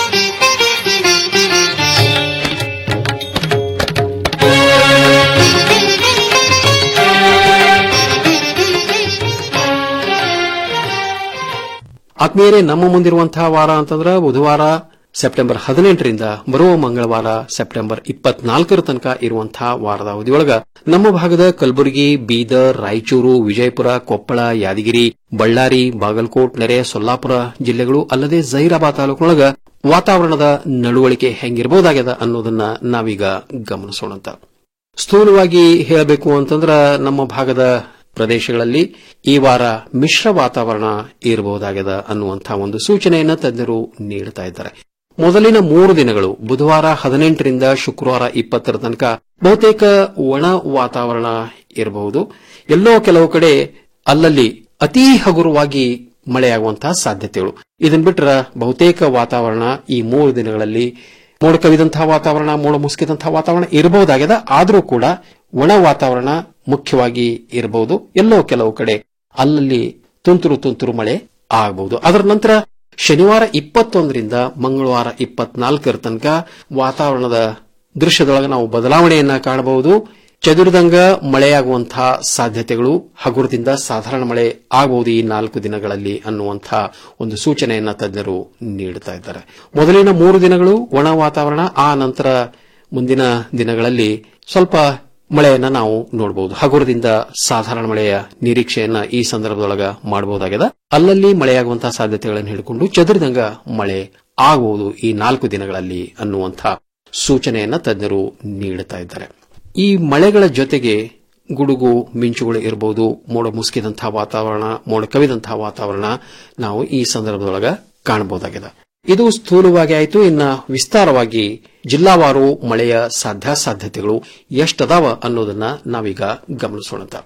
ಆತ್ಮೀಯರೇ ನಮ್ಮ ಮುಂದಿರುವಂತಹ ವಾರ ಅಂತಂದ್ರೆ ಬುಧವಾರ ಸೆಪ್ಟೆಂಬರ್ ಹದಿನೆಂಟರಿಂದ ಬರುವ ಮಂಗಳವಾರ ಸೆಪ್ಟೆಂಬರ್ ಇಪ್ಪತ್ನಾಲ್ಕರ ತನಕ ಇರುವಂತಹ ವಾರದ ಅವಧಿಯೊಳಗ ನಮ್ಮ ಭಾಗದ ಕಲಬುರಗಿ ಬೀದರ್ ರಾಯಚೂರು ವಿಜಯಪುರ ಕೊಪ್ಪಳ ಯಾದಗಿರಿ ಬಳ್ಳಾರಿ ಬಾಗಲಕೋಟ್ ನೆರೆ ಸೊಲ್ಲಾಪುರ ಜಿಲ್ಲೆಗಳು ಅಲ್ಲದೆ ಜೈರಾಬಾದ್ ತಾಲೂಕಿನೊಳಗ ವಾತಾವರಣದ ನಡವಳಿಕೆ ಹೆಂಗಿರಬಹುದಾಗ್ಯದ ಅನ್ನೋದನ್ನ ನಾವೀಗ ಗಮನಿಸೋಣಂತ ಸ್ಥೂಲವಾಗಿ ಹೇಳಬೇಕು ಅಂತಂದ್ರ ನಮ್ಮ ಭಾಗದ ಪ್ರದೇಶಗಳಲ್ಲಿ ಈ ವಾರ ಮಿಶ್ರ ವಾತಾವರಣ ಇರಬಹುದಾಗ್ಯದ ಅನ್ನುವಂತಹ ಒಂದು ಸೂಚನೆಯನ್ನ ತಜ್ಞರು ನೀಡುತ್ತಾ ಇದ್ದಾರೆ ಮೊದಲಿನ ಮೂರು ದಿನಗಳು ಬುಧವಾರ ಹದಿನೆಂಟರಿಂದ ಶುಕ್ರವಾರ ಇಪ್ಪತ್ತರ ತನಕ ಬಹುತೇಕ ಒಣ ವಾತಾವರಣ ಇರಬಹುದು ಎಲ್ಲೋ ಕೆಲವು ಕಡೆ ಅಲ್ಲಲ್ಲಿ ಅತೀ ಹಗುರವಾಗಿ ಮಳೆಯಾಗುವಂತಹ ಸಾಧ್ಯತೆಗಳು ಇದನ್ ಬಿಟ್ರ ಬಹುತೇಕ ವಾತಾವರಣ ಈ ಮೂರು ದಿನಗಳಲ್ಲಿ ಮೋಡ ಕವಿದಂತಹ ವಾತಾವರಣ ಮೋಡ ಮುಸುಕಿದಂತಹ ವಾತಾವರಣ ಇರಬಹುದಾಗಿದೆ ಆದರೂ ಕೂಡ ಒಣ ವಾತಾವರಣ ಮುಖ್ಯವಾಗಿ ಇರಬಹುದು ಎಲ್ಲೋ ಕೆಲವು ಕಡೆ ಅಲ್ಲಲ್ಲಿ ತುಂತುರು ತುಂತುರು ಮಳೆ ಆಗಬಹುದು ಅದರ ನಂತರ ಶನಿವಾರ ಇಪ್ಪತ್ತೊಂದರಿಂದ ಮಂಗಳವಾರ ಇಪ್ಪತ್ನಾಲ್ಕರ ತನಕ ವಾತಾವರಣದ ದೃಶ್ಯದೊಳಗೆ ನಾವು ಬದಲಾವಣೆಯನ್ನ ಕಾಣಬಹುದು ಚದುರಿದಂಗ ಮಳೆಯಾಗುವಂತಹ ಸಾಧ್ಯತೆಗಳು ಹಗುರದಿಂದ ಸಾಧಾರಣ ಮಳೆ ಆಗಬಹುದು ಈ ನಾಲ್ಕು ದಿನಗಳಲ್ಲಿ ಅನ್ನುವಂತಹ ಒಂದು ಸೂಚನೆಯನ್ನ ತಜ್ಞರು ನೀಡುತ್ತಾ ಇದ್ದಾರೆ ಮೊದಲಿನ ಮೂರು ದಿನಗಳು ಒಣ ವಾತಾವರಣ ಆ ನಂತರ ಮುಂದಿನ ದಿನಗಳಲ್ಲಿ ಸ್ವಲ್ಪ ಮಳೆಯನ್ನ ನಾವು ನೋಡಬಹುದು ಹಗುರದಿಂದ ಸಾಧಾರಣ ಮಳೆಯ ನಿರೀಕ್ಷೆಯನ್ನ ಈ ಸಂದರ್ಭದೊಳಗ ಮಾಡಬಹುದಾಗಿದೆ ಅಲ್ಲಲ್ಲಿ ಮಳೆಯಾಗುವಂತಹ ಸಾಧ್ಯತೆಗಳನ್ನು ಹಿಡಿಕೊಂಡು ಚದುರಿದಂಗ ಮಳೆ ಆಗಬಹುದು ಈ ನಾಲ್ಕು ದಿನಗಳಲ್ಲಿ ಅನ್ನುವಂತಹ ಸೂಚನೆಯನ್ನ ತಜ್ಞರು ನೀಡುತ್ತಾ ಇದ್ದಾರೆ ಈ ಮಳೆಗಳ ಜೊತೆಗೆ ಗುಡುಗು ಮಿಂಚುಗಳು ಇರಬಹುದು ಮೋಡ ಮುಸುಕಿದಂತಹ ವಾತಾವರಣ ಮೋಡ ಕವಿದಂತಹ ವಾತಾವರಣ ನಾವು ಈ ಸಂದರ್ಭದೊಳಗ ಕಾಣಬಹುದಾಗಿದೆ ಇದು ಸ್ಥೂಲವಾಗಿ ಆಯಿತು ಇನ್ನ ವಿಸ್ತಾರವಾಗಿ ಜಿಲ್ಲಾವಾರು ಮಳೆಯ ಸಾಧ್ಯಾಸಾಧ್ಯತೆಗಳು ಎಷ್ಟದಾವ ಅನ್ನೋದನ್ನ ನಾವೀಗ ಗಮನಿಸೋಣ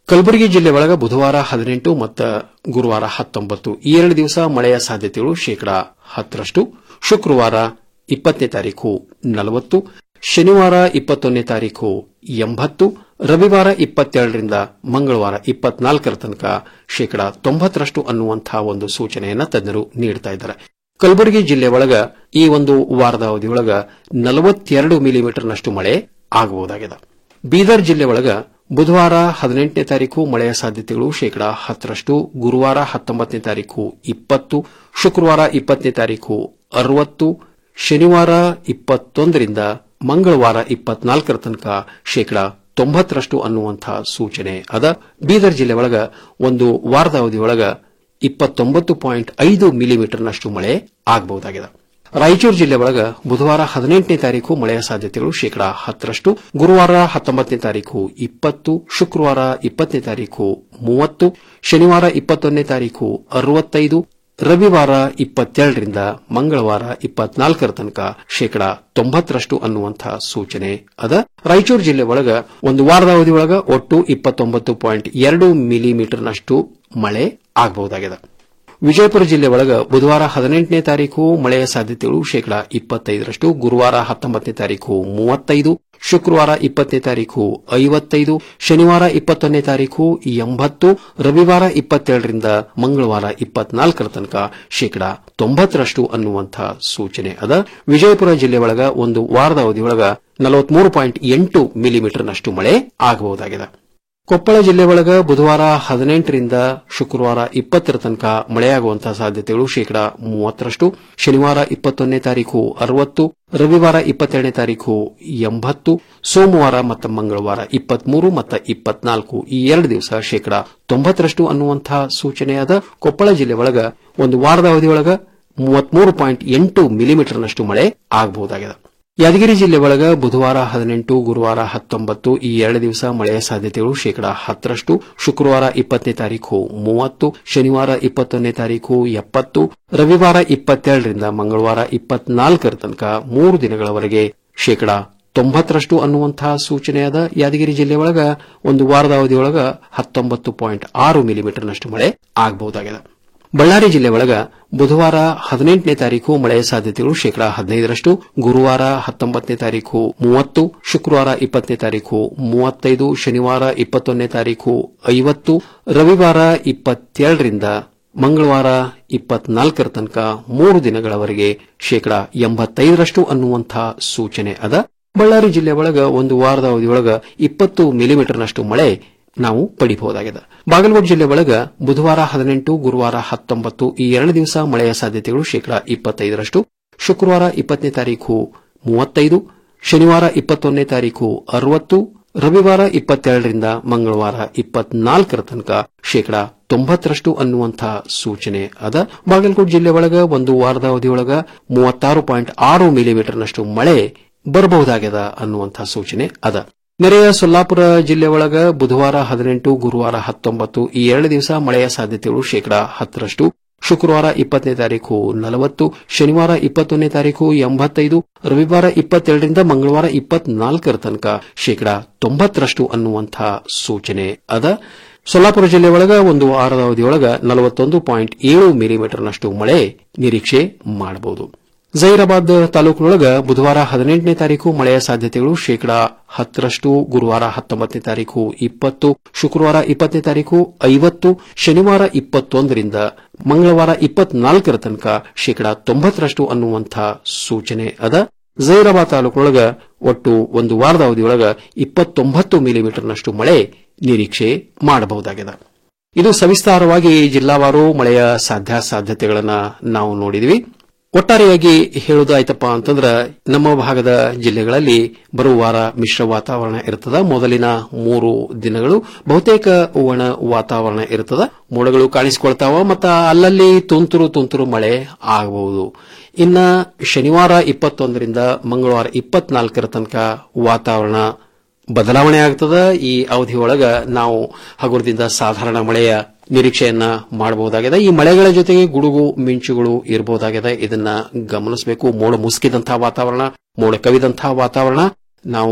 ಕಲಬುರಗಿ ಜಿಲ್ಲೆ ಒಳಗ ಬುಧವಾರ ಹದಿನೆಂಟು ಮತ್ತು ಗುರುವಾರ ಹತ್ತೊಂಬತ್ತು ಈ ಎರಡು ದಿವಸ ಮಳೆಯ ಸಾಧ್ಯತೆಗಳು ಶೇಕಡಾ ಹತ್ತರಷ್ಟು ಶುಕ್ರವಾರ ಇಪ್ಪತ್ತನೇ ತಾರೀಕು ನಲವತ್ತು ಶನಿವಾರ ಇಪ್ಪತ್ತೊಂದನೇ ತಾರೀಕು ಎಂಬತ್ತು ರವಿವಾರ ಇಪ್ಪತ್ತೆರಡರಿಂದ ಮಂಗಳವಾರ ಇಪ್ಪತ್ನಾಲ್ಕರ ತನಕ ಶೇಕಡಾ ತೊಂಬತ್ತರಷ್ಟು ಅನ್ನುವಂತಹ ಒಂದು ಸೂಚನೆಯನ್ನ ತಜ್ಞರು ನೀಡುತ್ತಾ ಇದ್ದಾರೆ ಕಲಬುರಗಿ ಜಿಲ್ಲೆ ಒಳಗ ಈ ಒಂದು ವಾರದ ಅವಧಿಯೊಳಗ ನಲವತ್ತೆರಡು ಮಿಲಿಮೀಟರ್ನಷ್ಟು ಮಳೆ ಆಗಬಹುದಾಗಿದೆ ಬೀದರ್ ಜಿಲ್ಲೆ ಒಳಗ ಬುಧವಾರ ಹದಿನೆಂಟನೇ ತಾರೀಕು ಮಳೆಯ ಸಾಧ್ಯತೆಗಳು ಶೇಕಡಾ ಹತ್ತರಷ್ಟು ಗುರುವಾರ ಹತ್ತೊಂಬತ್ತನೇ ತಾರೀಕು ಇಪ್ಪತ್ತು ಶುಕ್ರವಾರ ಇಪ್ಪತ್ತನೇ ತಾರೀಕು ಅರವತ್ತು ಶನಿವಾರ ಇಪ್ಪತ್ತೊಂದರಿಂದ ಮಂಗಳವಾರ ಇಪ್ಪತ್ನಾಲ್ಕರ ತನಕ ಶೇಕಡಾ ತೊಂಬತ್ತರಷ್ಟು ಅನ್ನುವಂತಹ ಸೂಚನೆ ಅದ ಬೀದರ್ ಜಿಲ್ಲೆ ಒಳಗ ಒಂದು ವಾರದ ಅವಧಿಯೊಳಗ ಇಪ್ಪತ್ತೊಂಬತ್ತು ಪಾಯಿಂಟ್ ಐದು ಮಿಲಿಮೀಟರ್ನಷ್ಟು ಮಳೆ ಆಗಬಹುದಾಗಿದೆ ರಾಯಚೂರು ಜಿಲ್ಲೆ ಒಳಗ ಬುಧವಾರ ಹದಿನೆಂಟನೇ ತಾರೀಕು ಮಳೆಯ ಸಾಧ್ಯತೆಗಳು ಶೇಕಡಾ ಹತ್ತರಷ್ಟು ಗುರುವಾರ ಹತ್ತೊಂಬತ್ತನೇ ತಾರೀಕು ಇಪ್ಪತ್ತು ಶುಕ್ರವಾರ ಇಪ್ಪತ್ತನೇ ತಾರೀಕು ಮೂವತ್ತು ಶನಿವಾರ ಇಪ್ಪತ್ತೊಂದನೇ ತಾರೀಕು ಅರವತ್ತೈದು ರವಿವಾರ ಇಪ್ಪತ್ತೆರಡರಿಂದ ಮಂಗಳವಾರ ಇಪ್ಪತ್ನಾಲ್ಕರ ತನಕ ಶೇಕಡಾ ತೊಂಬತ್ತರಷ್ಟು ಅನ್ನುವಂತಹ ಸೂಚನೆ ಅದ ರಾಯಚೂರು ಜಿಲ್ಲೆ ಒಳಗ ಒಂದು ವಾರದ ಅವಧಿಯೊಳಗ ಒಟ್ಟು ಇಪ್ಪತ್ತೊಂಬತ್ತು ಪಾಯಿಂಟ್ ಎರಡು ಮಿಲಿಮೀಟರ್ನಷ್ಟು ಮಳೆ ಆಗಬಹುದಾಗಿದೆ ವಿಜಯಪುರ ಜಿಲ್ಲೆ ಒಳಗ ಬುಧವಾರ ಹದಿನೆಂಟನೇ ತಾರೀಕು ಮಳೆಯ ಸಾಧ್ಯತೆಗಳು ಶೇಕಡಾ ಇಪ್ಪತ್ತೈದರಷ್ಟು ಗುರುವಾರ ಹತ್ತೊಂಬತ್ತನೇ ತಾರೀಕು ಮೂವತ್ತೈದು ಶುಕ್ರವಾರ ಇಪ್ಪತ್ತನೇ ತಾರೀಕು ಐವತ್ತೈದು ಶನಿವಾರ ಇಪ್ಪತ್ತೊಂದನೇ ತಾರೀಕು ಎಂಬತ್ತು ರವಿವಾರ ಇಪ್ಪತ್ತೆರಡರಿಂದ ಮಂಗಳವಾರ ಇಪ್ಪತ್ನಾಲ್ಕರ ತನಕ ಶೇಕಡಾ ತೊಂಬತ್ತರಷ್ಟು ಅನ್ನುವಂತಹ ಸೂಚನೆ ಅದ ವಿಜಯಪುರ ಜಿಲ್ಲೆ ಒಳಗ ಒಂದು ವಾರದ ಅವಧಿಯೊಳಗ ನಲವತ್ಮೂರು ಪಾಯಿಂಟ್ ಎಂಟು ಮಿಲಿಮೀಟರ್ನಷ್ಟು ಮಳೆ ಆಗಬಹುದಾಗಿದೆ ಕೊಪ್ಪಳ ಜಿಲ್ಲೆ ಒಳಗ ಬುಧವಾರ ಹದಿನೆಂಟರಿಂದ ಶುಕ್ರವಾರ ಇಪ್ಪತ್ತರ ತನಕ ಮಳೆಯಾಗುವಂತಹ ಸಾಧ್ಯತೆಗಳು ಶೇಕಡಾ ಮೂವತ್ತರಷ್ಟು ಶನಿವಾರ ಇಪ್ಪತ್ತೊಂದನೇ ತಾರೀಕು ಅರವತ್ತು ರವಿವಾರ ಇಪ್ಪತ್ತೆರಡನೇ ತಾರೀಕು ಎಂಬತ್ತು ಸೋಮವಾರ ಮತ್ತು ಮಂಗಳವಾರ ಇಪ್ಪತ್ಮೂರು ಮತ್ತು ಇಪ್ಪತ್ನಾಲ್ಕು ಈ ಎರಡು ದಿವಸ ಶೇಕಡಾ ತೊಂಬತ್ತರಷ್ಟು ಅನ್ನುವಂತಹ ಸೂಚನೆಯಾದ ಕೊಪ್ಪಳ ಜಿಲ್ಲೆ ಒಳಗ ಒಂದು ವಾರದ ಅವಧಿಯೊಳಗ ಮೂವತ್ಮೂರು ಪಾಯಿಂಟ್ ಎಂಟು ಮಿಲಿಮೀಟರ್ನಷ್ಟು ಮಳೆ ಆಗಬಹುದಾಗಿದೆ ಯಾದಗಿರಿ ಜಿಲ್ಲೆ ಒಳಗ ಬುಧವಾರ ಹದಿನೆಂಟು ಗುರುವಾರ ಹತ್ತೊಂಬತ್ತು ಈ ಎರಡು ದಿವಸ ಮಳೆಯ ಸಾಧ್ಯತೆಗಳು ಶೇಕಡಾ ಹತ್ತರಷ್ಟು ಶುಕ್ರವಾರ ಇಪ್ಪತ್ತನೇ ತಾರೀಕು ಮೂವತ್ತು ಶನಿವಾರ ಇಪ್ಪತ್ತೊಂದನೇ ತಾರೀಕು ಎಪ್ಪತ್ತು ರವಿವಾರ ಇಪ್ಪತ್ತೆರಡರಿಂದ ಮಂಗಳವಾರ ಇಪ್ಪತ್ನಾಲ್ಕರ ತನಕ ಮೂರು ದಿನಗಳವರೆಗೆ ಶೇಕಡಾ ತೊಂಬತ್ತರಷ್ಟು ಅನ್ನುವಂತಹ ಸೂಚನೆಯಾದ ಯಾದಗಿರಿ ಜಿಲ್ಲೆ ಒಳಗ ಒಂದು ವಾರದ ಅವಧಿಯೊಳಗ ಹತ್ತೊಂಬತ್ತು ಪಾಯಿಂಟ್ ಆರು ಮಿಲಿಮೀಟರ್ನಷ್ಟು ಮಳೆ ಆಗಬಹುದಾಗಿದೆ ಬಳ್ಳಾರಿ ಜಿಲ್ಲೆ ಒಳಗ ಬುಧವಾರ ಹದಿನೆಂಟನೇ ತಾರೀಕು ಮಳೆಯ ಸಾಧ್ಯತೆಗಳು ಶೇಕಡಾ ಹದಿನೈದರಷ್ಟು ಗುರುವಾರ ಹತ್ತೊಂಬತ್ತನೇ ತಾರೀಕು ಮೂವತ್ತು ಶುಕ್ರವಾರ ಇಪ್ಪತ್ತನೇ ತಾರೀಕು ಮೂವತ್ತೈದು ಶನಿವಾರ ಇಪ್ಪತ್ತೊಂದನೇ ತಾರೀಕು ಐವತ್ತು ರವಿವಾರ ಇಪ್ಪತ್ತೆರಡರಿಂದ ಮಂಗಳವಾರ ಇಪ್ಪತ್ನಾಲ್ಕರ ತನಕ ಮೂರು ದಿನಗಳವರೆಗೆ ಶೇಕಡಾ ಎಂಬತ್ತೈದರಷ್ಟು ಅನ್ನುವಂತಹ ಸೂಚನೆ ಅದ ಬಳ್ಳಾರಿ ಜಿಲ್ಲೆ ಒಳಗ ಒಂದು ವಾರದ ಅವಧಿಯೊಳಗ ಇಪ್ಪತ್ತು ಮಿಲಿಮೀಟರ್ನಷ್ಟು ಮಳೆ ನಾವು ಪಡಿಬಹುದಾಗಿದೆ ಬಾಗಲಕೋಟೆ ಜಿಲ್ಲೆ ಒಳಗ ಬುಧವಾರ ಹದಿನೆಂಟು ಗುರುವಾರ ಹತ್ತೊಂಬತ್ತು ಈ ಎರಡು ದಿವಸ ಮಳೆಯ ಸಾಧ್ಯತೆಗಳು ಶೇಕಡಾ ಇಪ್ಪತ್ತೈದರಷ್ಟು ಶುಕ್ರವಾರ ಇಪ್ಪತ್ತನೇ ತಾರೀಕು ಮೂವತ್ತೈದು ಶನಿವಾರ ಇಪ್ಪತ್ತೊಂದನೇ ತಾರೀಕು ಅರವತ್ತು ರವಿವಾರ ಇಪ್ಪತ್ತೆರಡರಿಂದ ಮಂಗಳವಾರ ಇಪ್ಪತ್ನಾಲ್ಕರ ತನಕ ಶೇಕಡಾ ತೊಂಬತ್ತರಷ್ಟು ಅನ್ನುವಂತಹ ಸೂಚನೆ ಅದ ಬಾಗಲಕೋಟೆ ಜಿಲ್ಲೆ ಒಳಗ ಒಂದು ವಾರದ ಅವಧಿಯೊಳಗ ಮೂವತ್ತಾರು ಪಾಯಿಂಟ್ ಆರು ಮಿಲಿಮೀಟರ್ನಷ್ಟು ಮಳೆ ಬರಬಹುದಾಗ್ಯದ ಅನ್ನುವಂತಹ ಸೂಚನೆ ಅದ ನೆರೆಯ ಸೊಲ್ಲಾಪುರ ಜಿಲ್ಲೆ ಒಳಗ ಬುಧವಾರ ಹದಿನೆಂಟು ಗುರುವಾರ ಹತ್ತೊಂಬತ್ತು ಈ ಎರಡು ದಿವಸ ಮಳೆಯ ಸಾಧ್ಯತೆಗಳು ಶೇಕಡಾ ಹತ್ತರಷ್ಟು ಶುಕ್ರವಾರ ಇಪ್ಪತ್ತನೇ ತಾರೀಕು ನಲವತ್ತು ಶನಿವಾರ ಇಪ್ಪತ್ತೊಂದನೇ ತಾರೀಕು ಎಂಬತ್ತೈದು ರವಿವಾರ ಇಪ್ಪತ್ತೆರಡರಿಂದ ಮಂಗಳವಾರ ಇಪ್ಪತ್ನಾಲ್ಕರ ತನಕ ಶೇಕಡಾ ತೊಂಬತ್ತರಷ್ಟು ಅನ್ನುವಂತಹ ಸೂಚನೆ ಅದ ಸೊಲ್ಲಾಪುರ ಜಿಲ್ಲೆ ಒಳಗ ಒಂದು ವಾರದ ಅವಧಿಯೊಳಗ ನಲವತ್ತೊಂದು ಪಾಯಿಂಟ್ ಏಳು ಮಿಲಿಮೀಟರ್ನಷ್ಟು ಮಳೆ ನಿರೀಕ್ಷೆ ಮಾಡಬಹುದು ಜೈರಾಬಾದ್ ತಾಲೂಕಿನೊಳಗ ಬುಧವಾರ ಹದಿನೆಂಟನೇ ತಾರೀಕು ಮಳೆಯ ಸಾಧ್ಯತೆಗಳು ಶೇಕಡಾ ಹತ್ತರಷ್ಟು ಗುರುವಾರ ಹತ್ತೊಂಬತ್ತನೇ ತಾರೀಕು ಇಪ್ಪತ್ತು ಶುಕ್ರವಾರ ಇಪ್ಪತ್ತನೇ ತಾರೀಕು ಐವತ್ತು ಶನಿವಾರ ಇಪ್ಪತ್ತೊಂದರಿಂದ ಮಂಗಳವಾರ ಇಪ್ಪತ್ನಾಲ್ಕರ ತನಕ ಶೇಕಡಾ ತೊಂಬತ್ತರಷ್ಟು ಅನ್ನುವಂತಹ ಸೂಚನೆ ಅದ ಜೈರಾಬಾದ್ ತಾಲೂಕಿನೊಳಗ ಒಟ್ಟು ಒಂದು ವಾರದ ಅವಧಿಯೊಳಗ ಇಪ್ಪತ್ತೊಂಬತ್ತು ಮಿಲಿಮೀಟರ್ನಷ್ಟು ಮಳೆ ನಿರೀಕ್ಷೆ ಮಾಡಬಹುದಾಗಿದೆ ಇದು ಸವಿಸ್ತಾರವಾಗಿ ಜಿಲ್ಲಾವಾರು ಮಳೆಯ ಸಾಧ್ಯಾಸಾಧ್ಯತೆಗಳನ್ನ ನಾವು ನೋಡಿದ್ವಿ ಒಟ್ಟಾರೆಯಾಗಿ ಹೇಳುವುದಾಯ್ತಪ್ಪ ಅಂತಂದ್ರ ನಮ್ಮ ಭಾಗದ ಜಿಲ್ಲೆಗಳಲ್ಲಿ ಬರುವ ವಾರ ಮಿಶ್ರ ವಾತಾವರಣ ಇರ್ತದ ಮೊದಲಿನ ಮೂರು ದಿನಗಳು ಬಹುತೇಕ ಒಣ ವಾತಾವರಣ ಇರ್ತದ ಮೋಡಗಳು ಕಾಣಿಸಿಕೊಳ್ತಾವ ಮತ್ತ ಅಲ್ಲಲ್ಲಿ ತುಂತುರು ತುಂತುರು ಮಳೆ ಆಗಬಹುದು ಇನ್ನ ಶನಿವಾರ ಇಪ್ಪತ್ತೊಂದರಿಂದ ಮಂಗಳವಾರ ಇಪ್ಪತ್ನಾಲ್ಕರ ತನಕ ವಾತಾವರಣ ಬದಲಾವಣೆ ಆಗ್ತದ ಈ ಅವಧಿಯೊಳಗ ನಾವು ಹಗುರದಿಂದ ಸಾಧಾರಣ ಮಳೆಯ ನಿರೀಕ್ಷೆಯನ್ನ ಮಾಡಬಹುದಾಗಿದೆ ಈ ಮಳೆಗಳ ಜೊತೆಗೆ ಗುಡುಗು ಮಿಂಚುಗಳು ಇರಬಹುದಾಗಿದೆ ಇದನ್ನ ಗಮನಿಸಬೇಕು ಮೋಡ ಮುಸುಕಿದಂತಹ ವಾತಾವರಣ ಮೋಡ ಕವಿದಂತಹ ವಾತಾವರಣ ನಾವು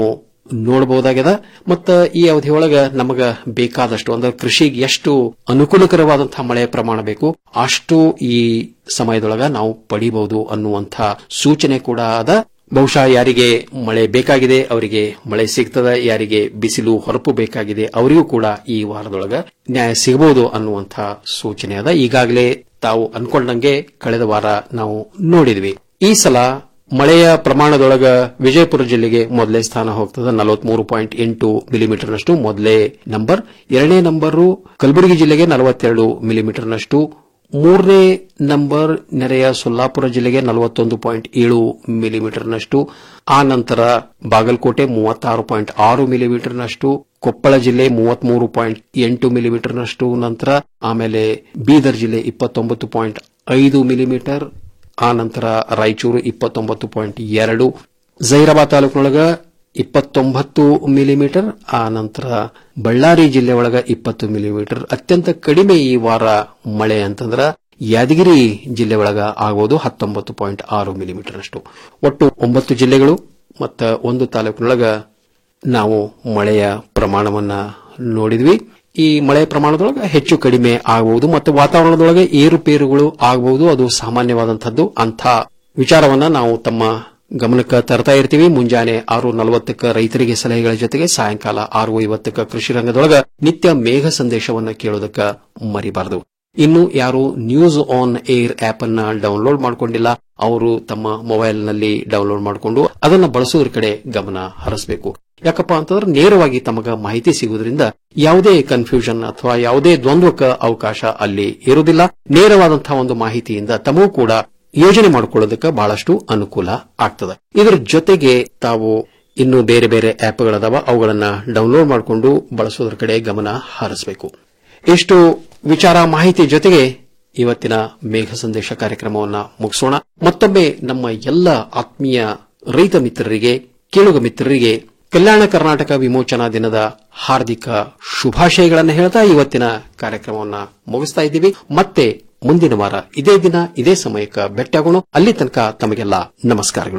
ನೋಡಬಹುದಾಗ್ಯದ ಮತ್ತ ಈ ಅವಧಿಯೊಳಗ ನಮಗ ಬೇಕಾದಷ್ಟು ಅಂದ್ರೆ ಕೃಷಿಗೆ ಎಷ್ಟು ಅನುಕೂಲಕರವಾದಂತಹ ಮಳೆಯ ಪ್ರಮಾಣ ಬೇಕು ಅಷ್ಟು ಈ ಸಮಯದೊಳಗ ನಾವು ಪಡಿಬಹುದು ಅನ್ನುವಂಥ ಸೂಚನೆ ಕೂಡ ಅದ ಬಹುಶಃ ಯಾರಿಗೆ ಮಳೆ ಬೇಕಾಗಿದೆ ಅವರಿಗೆ ಮಳೆ ಸಿಗ್ತದ ಯಾರಿಗೆ ಬಿಸಿಲು ಹೊರಪು ಬೇಕಾಗಿದೆ ಅವರಿಗೂ ಕೂಡ ಈ ವಾರದೊಳಗ ನ್ಯಾಯ ಸಿಗಬಹುದು ಅನ್ನುವಂಥ ಸೂಚನೆ ಅದ ಈಗಾಗಲೇ ತಾವು ಅನ್ಕೊಂಡಂಗೆ ಕಳೆದ ವಾರ ನಾವು ನೋಡಿದ್ವಿ ಈ ಸಲ ಮಳೆಯ ಪ್ರಮಾಣದೊಳಗ ವಿಜಯಪುರ ಜಿಲ್ಲೆಗೆ ಮೊದಲೇ ಸ್ಥಾನ ಹೋಗ್ತದೆ ನಲವತ್ಮೂರು ಪಾಯಿಂಟ್ ಎಂಟು ಮಿಲಿಮೀಟರ್ನಷ್ಟು ಮೊದಲೇ ನಂಬರ್ ಎರಡನೇ ನಂಬರು ಕಲಬುರಗಿ ಜಿಲ್ಲೆಗೆ ನಲವತ್ತೆರಡು ಮಿಲಿಮೀಟರ್ನಷ್ಟು ಮೂರನೇ ನಂಬರ್ ನೆರೆಯ ಸೊಲ್ಲಾಪುರ ಜಿಲ್ಲೆಗೆ ನಲವತ್ತೊಂದು ಪಾಯಿಂಟ್ ಏಳು ಮಿಲಿಮೀಟರ್ನಷ್ಟು ಆ ನಂತರ ಬಾಗಲಕೋಟೆ ಮೂವತ್ತಾರು ಪಾಯಿಂಟ್ ಆರು ಮಿಲಿಮೀಟರ್ನಷ್ಟು ಕೊಪ್ಪಳ ಜಿಲ್ಲೆ ಮೂವತ್ಮೂರು ಪಾಯಿಂಟ್ ಎಂಟು ಮಿಲಿಮೀಟರ್ನಷ್ಟು ನಂತರ ಆಮೇಲೆ ಬೀದರ್ ಜಿಲ್ಲೆ ಇಪ್ಪತ್ತೊಂಬತ್ತು ಪಾಯಿಂಟ್ ಐದು ಮಿಲಿಮೀಟರ್ ಆ ನಂತರ ರಾಯಚೂರು ಇಪ್ಪತ್ತೊಂಬತ್ತು ಪಾಯಿಂಟ್ ಎರಡು ಜೈರಾಬಾದ್ ತಾಲೂಕಿನೊಳಗ ಇಪ್ಪತ್ತೊಂಬತ್ತು ಮಿಲಿಮೀಟರ್ ಆ ನಂತರ ಬಳ್ಳಾರಿ ಜಿಲ್ಲೆ ಒಳಗ ಇಪ್ಪತ್ತು ಮಿಲಿಮೀಟರ್ ಅತ್ಯಂತ ಕಡಿಮೆ ಈ ವಾರ ಮಳೆ ಅಂತಂದ್ರ ಯಾದಗಿರಿ ಜಿಲ್ಲೆ ಒಳಗ ಆಗಬಹುದು ಹತ್ತೊಂಬತ್ತು ಪಾಯಿಂಟ್ ಆರು ಮಿಲಿಮೀಟರ್ ಅಷ್ಟು ಒಟ್ಟು ಒಂಬತ್ತು ಜಿಲ್ಲೆಗಳು ಮತ್ತ ಒಂದು ತಾಲೂಕಿನೊಳಗ ನಾವು ಮಳೆಯ ಪ್ರಮಾಣವನ್ನ ನೋಡಿದ್ವಿ ಈ ಮಳೆ ಪ್ರಮಾಣದೊಳಗೆ ಹೆಚ್ಚು ಕಡಿಮೆ ಆಗಬಹುದು ಮತ್ತು ವಾತಾವರಣದೊಳಗೆ ಏರುಪೇರುಗಳು ಆಗಬಹುದು ಅದು ಸಾಮಾನ್ಯವಾದಂತಹದ್ದು ಅಂಥ ವಿಚಾರವನ್ನ ನಾವು ತಮ್ಮ ಗಮನಕ್ಕೆ ತರ್ತಾ ಇರ್ತೀವಿ ಮುಂಜಾನೆ ಆರು ನಲವತ್ತಕ್ಕ ರೈತರಿಗೆ ಸಲಹೆಗಳ ಜೊತೆಗೆ ಸಾಯಂಕಾಲ ಆರು ಐವತ್ತಕ್ಕ ಕೃಷಿ ರಂಗದೊಳಗ ನಿತ್ಯ ಮೇಘ ಸಂದೇಶವನ್ನ ಕೇಳೋದಕ್ಕ ಮರಿಬಾರದು ಇನ್ನು ಯಾರು ನ್ಯೂಸ್ ಆನ್ ಏರ್ ಆಪ್ ಅನ್ನ ಡೌನ್ಲೋಡ್ ಮಾಡಿಕೊಂಡಿಲ್ಲ ಅವರು ತಮ್ಮ ಮೊಬೈಲ್ ನಲ್ಲಿ ಡೌನ್ಲೋಡ್ ಮಾಡಿಕೊಂಡು ಅದನ್ನ ಬಳಸೋದ್ರ ಕಡೆ ಗಮನ ಹರಿಸಬೇಕು ಯಾಕಪ್ಪ ಅಂತಂದ್ರೆ ನೇರವಾಗಿ ತಮಗ ಮಾಹಿತಿ ಸಿಗುವುದರಿಂದ ಯಾವುದೇ ಕನ್ಫ್ಯೂಷನ್ ಅಥವಾ ಯಾವುದೇ ದ್ವಂದ್ವಕ್ಕೆ ಅವಕಾಶ ಅಲ್ಲಿ ಇರುವುದಿಲ್ಲ ನೇರವಾದಂತಹ ಒಂದು ಮಾಹಿತಿಯಿಂದ ತಮಗೂ ಕೂಡ ಯೋಜನೆ ಮಾಡಿಕೊಳ್ಳೋದಕ್ಕೆ ಬಹಳಷ್ಟು ಅನುಕೂಲ ಆಗ್ತದೆ ಇದರ ಜೊತೆಗೆ ತಾವು ಇನ್ನು ಬೇರೆ ಬೇರೆ ಆಪ್ಗಳದಾವ ಅವುಗಳನ್ನ ಡೌನ್ಲೋಡ್ ಮಾಡಿಕೊಂಡು ಬಳಸೋದ್ರ ಕಡೆ ಗಮನ ಹರಿಸಬೇಕು ಇಷ್ಟು ವಿಚಾರ ಮಾಹಿತಿ ಜೊತೆಗೆ ಇವತ್ತಿನ ಮೇಘ ಸಂದೇಶ ಕಾರ್ಯಕ್ರಮವನ್ನ ಮುಗಿಸೋಣ ಮತ್ತೊಮ್ಮೆ ನಮ್ಮ ಎಲ್ಲ ಆತ್ಮೀಯ ರೈತ ಮಿತ್ರರಿಗೆ ಕೇಳುಗ ಮಿತ್ರರಿಗೆ ಕಲ್ಯಾಣ ಕರ್ನಾಟಕ ವಿಮೋಚನಾ ದಿನದ ಹಾರ್ದಿಕ ಶುಭಾಶಯಗಳನ್ನು ಹೇಳ್ತಾ ಇವತ್ತಿನ ಕಾರ್ಯಕ್ರಮವನ್ನ ಮುಗಿಸ್ತಾ ಇದ್ದೀವಿ ಮತ್ತೆ ಮುಂದಿನ ವಾರ ಇದೇ ದಿನ ಇದೇ ಸಮಯಕ್ಕೆ ಭೇಟಿಯಾಗೋಣ ಅಲ್ಲಿ ತನಕ ತಮಗೆಲ್ಲ ನಮಸ್ಕಾರಗಳು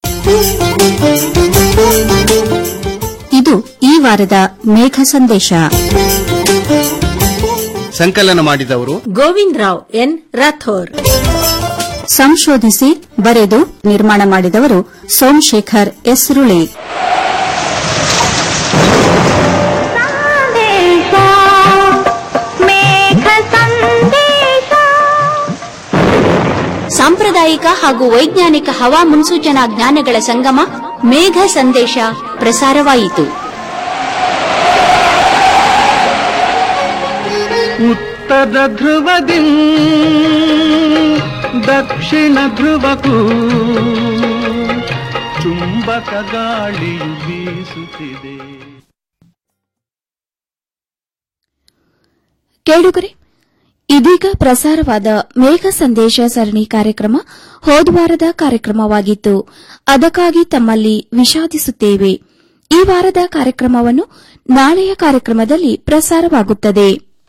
ಇದು ಈ ವಾರದ ಮೇಘ ಸಂದೇಶ ಸಂಕಲನ ಮಾಡಿದವರು ಗೋವಿಂದ್ ರಾವ್ ಎನ್ ರಾಥೋರ್ ಸಂಶೋಧಿಸಿ ಬರೆದು ನಿರ್ಮಾಣ ಮಾಡಿದವರು ಸೋಮಶೇಖರ್ ಎಸ್ ರುಳಿ ಸಾಂಪ್ರದಾಯಿಕ ಹಾಗೂ ವೈಜ್ಞಾನಿಕ ಹವಾ ಮುನ್ಸೂಚನಾ ಜ್ಞಾನಗಳ ಸಂಗಮ ಮೇಘ ಸಂದೇಶ ಪ್ರಸಾರವಾಯಿತು ಉತ್ತರ ಧ್ರುವದಿ ದಕ್ಷಿಣ ಧ್ರುವಕ್ಕೂ ಚುಂಬಕ ಗಾಳಿಯು ಬೀಸುತ್ತಿದೆ ಕೇಳುಗರೆ ಇದೀಗ ಪ್ರಸಾರವಾದ ಮೇಘ ಸಂದೇಶ ಸರಣಿ ಕಾರ್ಯಕ್ರಮ ಹೋದ್ವಾರದ ಕಾರ್ಯಕ್ರಮವಾಗಿತ್ತು ಅದಕ್ಕಾಗಿ ತಮ್ಮಲ್ಲಿ ವಿಷಾದಿಸುತ್ತೇವೆ ಈ ವಾರದ ಕಾರ್ಯಕ್ರಮವನ್ನು ನಾಳೆಯ ಕಾರ್ಯಕ್ರಮದಲ್ಲಿ ಪ್ರಸಾರವಾಗುತ್ತದೆ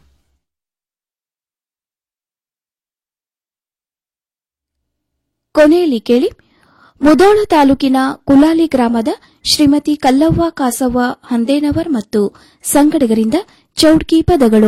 ಕೊನೆಯಲ್ಲಿ ಕೇಳಿ ಮುದೋಳ ತಾಲೂಕಿನ ಕುಲಾಲಿ ಗ್ರಾಮದ ಶ್ರೀಮತಿ ಕಲ್ಲವ್ವ ಕಾಸವ್ವ ಹಂದೇನವರ್ ಮತ್ತು ಸಂಗಡಿಗರಿಂದ ಚೌಡ್ಕಿ ಪದಗಳು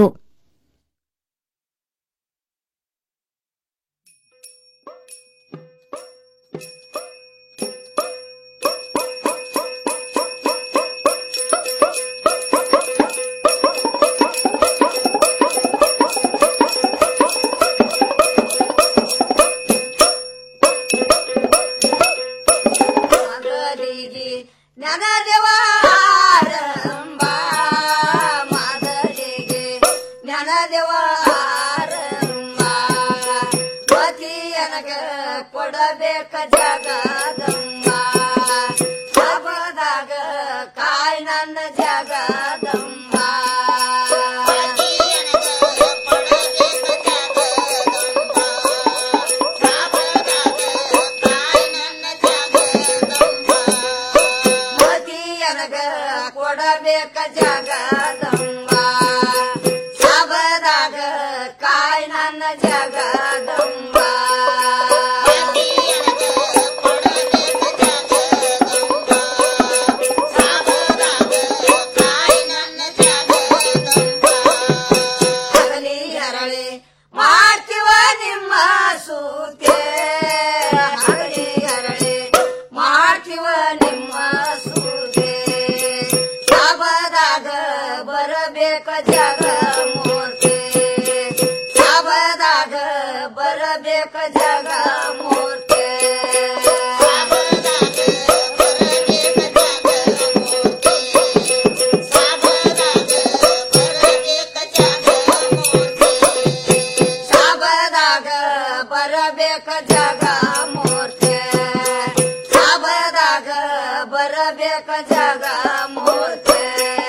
ಕೊಡಬೇಕ ಜಗದಮ್ಮ ಹಬ್ಬದಾಗ ಕಾಯ್ ನನ್ನ ಜಗದಮ್ಮ ಮದಿಯನಗ ಕೊಡಬೇಕ ಜಗದಮ್ಮ ಸಬದಾಗ ಕಾಯ್ ನನ್ನ ಜಗದಮ್ಮ ಿ ಜಗಮೂರ್ತಿ ಸಾಬದಾಗ ಬರಬೇಕ ಜಗಮೂರ್ತಿ ಸಾಬದಾಗ ಬರಬೇಕ ಜಗಮೂರ್ತಿ ಸಾಬದಾಗ ಬರಬೇಕ ಜಗಮೂರ್ತಿ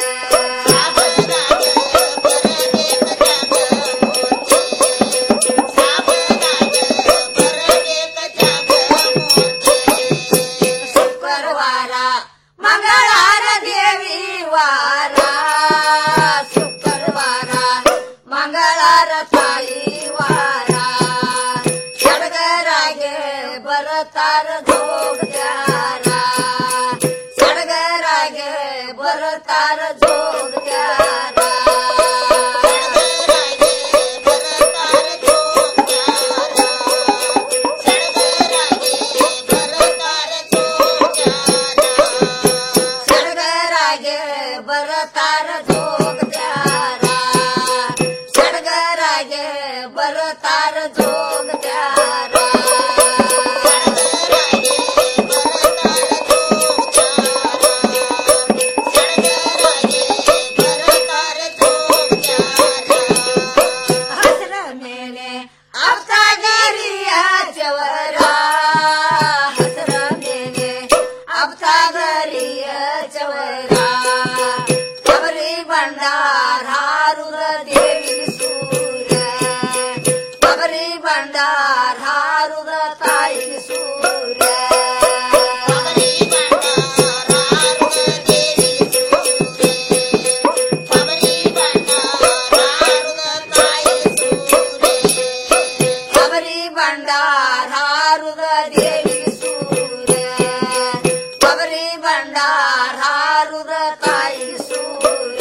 ಶುಕ್ರವಾರ ಮಂಗಳವಾರ ದೇವಿ ವಾರ ಶುಕ್ರವಾರ ಮಂಗಳವಾರ ತಾಯಿ ವಾರ ಸಡಗರಾಗೆ ಬರತಾರ ಜೋಗ್ಯಾರ ಸಡಗರಾಗೆ ಬರತಾರ ಜೋಗ್ಯಾರ ಸಡಗರಾಗೆ ಬರತಾರ ಜೋಗ್ಯಾರ ಸಡಗರಾಗೆ ಬರತಾರ ಜೋಗ್ಯಾರ ಹಸರ ಮೇಲೆ ಅಬ್ತಾಗರಿಯ ಚವರ ಹಸರ ಮೇಲೆ ಅಬ್ತಾಗರಿಯ ಚವರ ಕಬರಿ ಭಂಡಾರ ಹಾರುದ ದೇವಿ ಸೂರ್ಯ ಕಬರಿ ಭಂಡಾರ ಹಾರುದ ತಾಯಿ ಸೂರ್ಯ ಕಬರಿ ಭಂಡಾರ ಹಾರುದ ದೇವಿ ಸೂರ್ಯ ಕಬರಿ ಭಂಡಾರ ಹಾರುದ ತಾಯಿ ಸೂರ್ಯ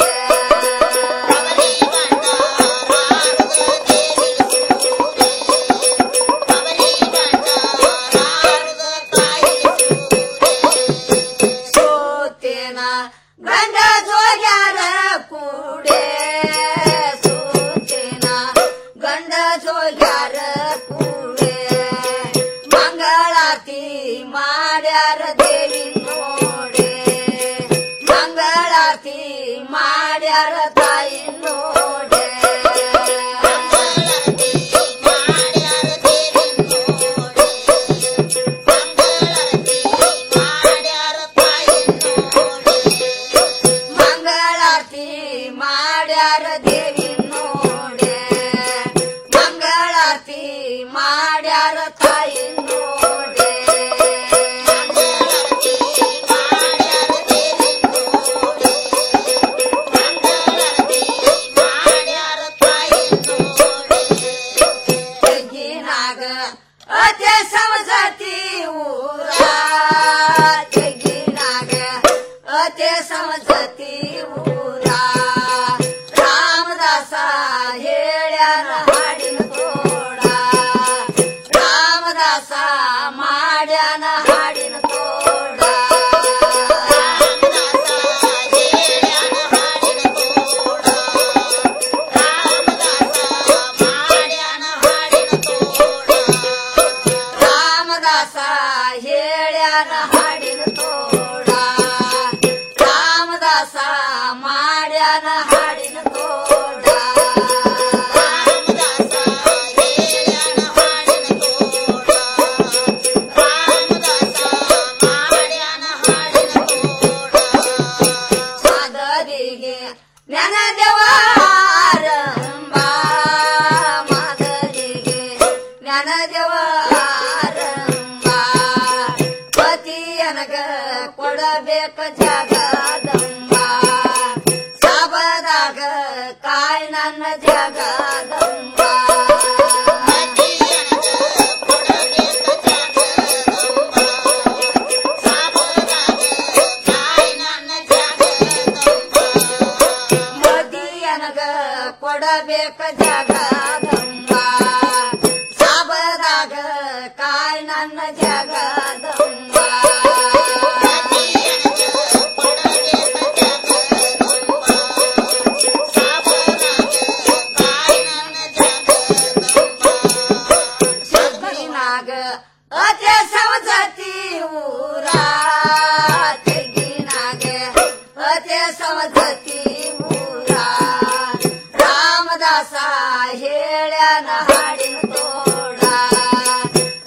ಸೋತೇನ ಗಂಡ ಜೋಗ್ಯಾರ ಕೂಡೆ ಸೋತೇನ ಗಂಡ ಜೋಗ್ಯಾರ ಕೂಡೆ ಮಂಗಳಾರತಿ ಮಾಡ್ಯಾರ ದೇವಿ ನೋಡೆ ಮಂಗಳಾರತಿ ಮಾಡ್ಯಾರ ತಾಯಿ ನೋಡೆ ಮಂಗಳಾರತಿ ಮಾಡ್ಯಾರ ದೇವಿ ನೋಡೆ ಮಂಗಳಾರತಿ ಮಾಡ್ಯಾರ ತಾಯಿ ನೋಡೆ ತೆಗ್ಗಿನಾಗ ಅತ್ಯ ಸಮಸತಿ ಊರ ತೆಗ್ಗಿನಾಗ ಅತ್ಯ ಸಮಸತಿ ಊರ ರಾಮದಾಸ ಹೇಳ್ಯಾರ ಹಾಡಿನ ತೋಡ ರಾಮದಾಸ ಮಾಡ್ಯಾನ ಹಾಡಿನ ತೋಡ ರಾಮದಾಸ ಹೇಳ್ಯಾನ ಹಾಡಿನ ತೋಡ ರಾಮದಾಸ ಮಾಡ್ಯಾನ ಹಾಡಿನ ತೋಡ ಮಾದರಿಗೆ ನೆನದೆವಾರಂಬ ಮಾದರಿಗೆ ನೆನದೆವಾರಂಬ ಪತಿಯನಗ ಕೊಡಬೇಕ ಜಗದಂಬ ಸಾಬದಾಗ ಕಾಯ್ ನನ್ನ ಜಗದಂಬ ಮದಿಯನಗ ಕೊಡಬೇಕ ಜಗದಂಬ ಸಾಬದಾಗ ಕಾಯ್ ನನ್ನ ಜಗದಂಬ ಸಾಬದಾಗ ಅತೆ ಸಮಜತಿ ಊರ ತೆಗಿನಾಗೆ ಅತೆ ಸಮಜತಿ ಊರ ರಾಮದಾಸ ಹೇಳ್ಯಾನ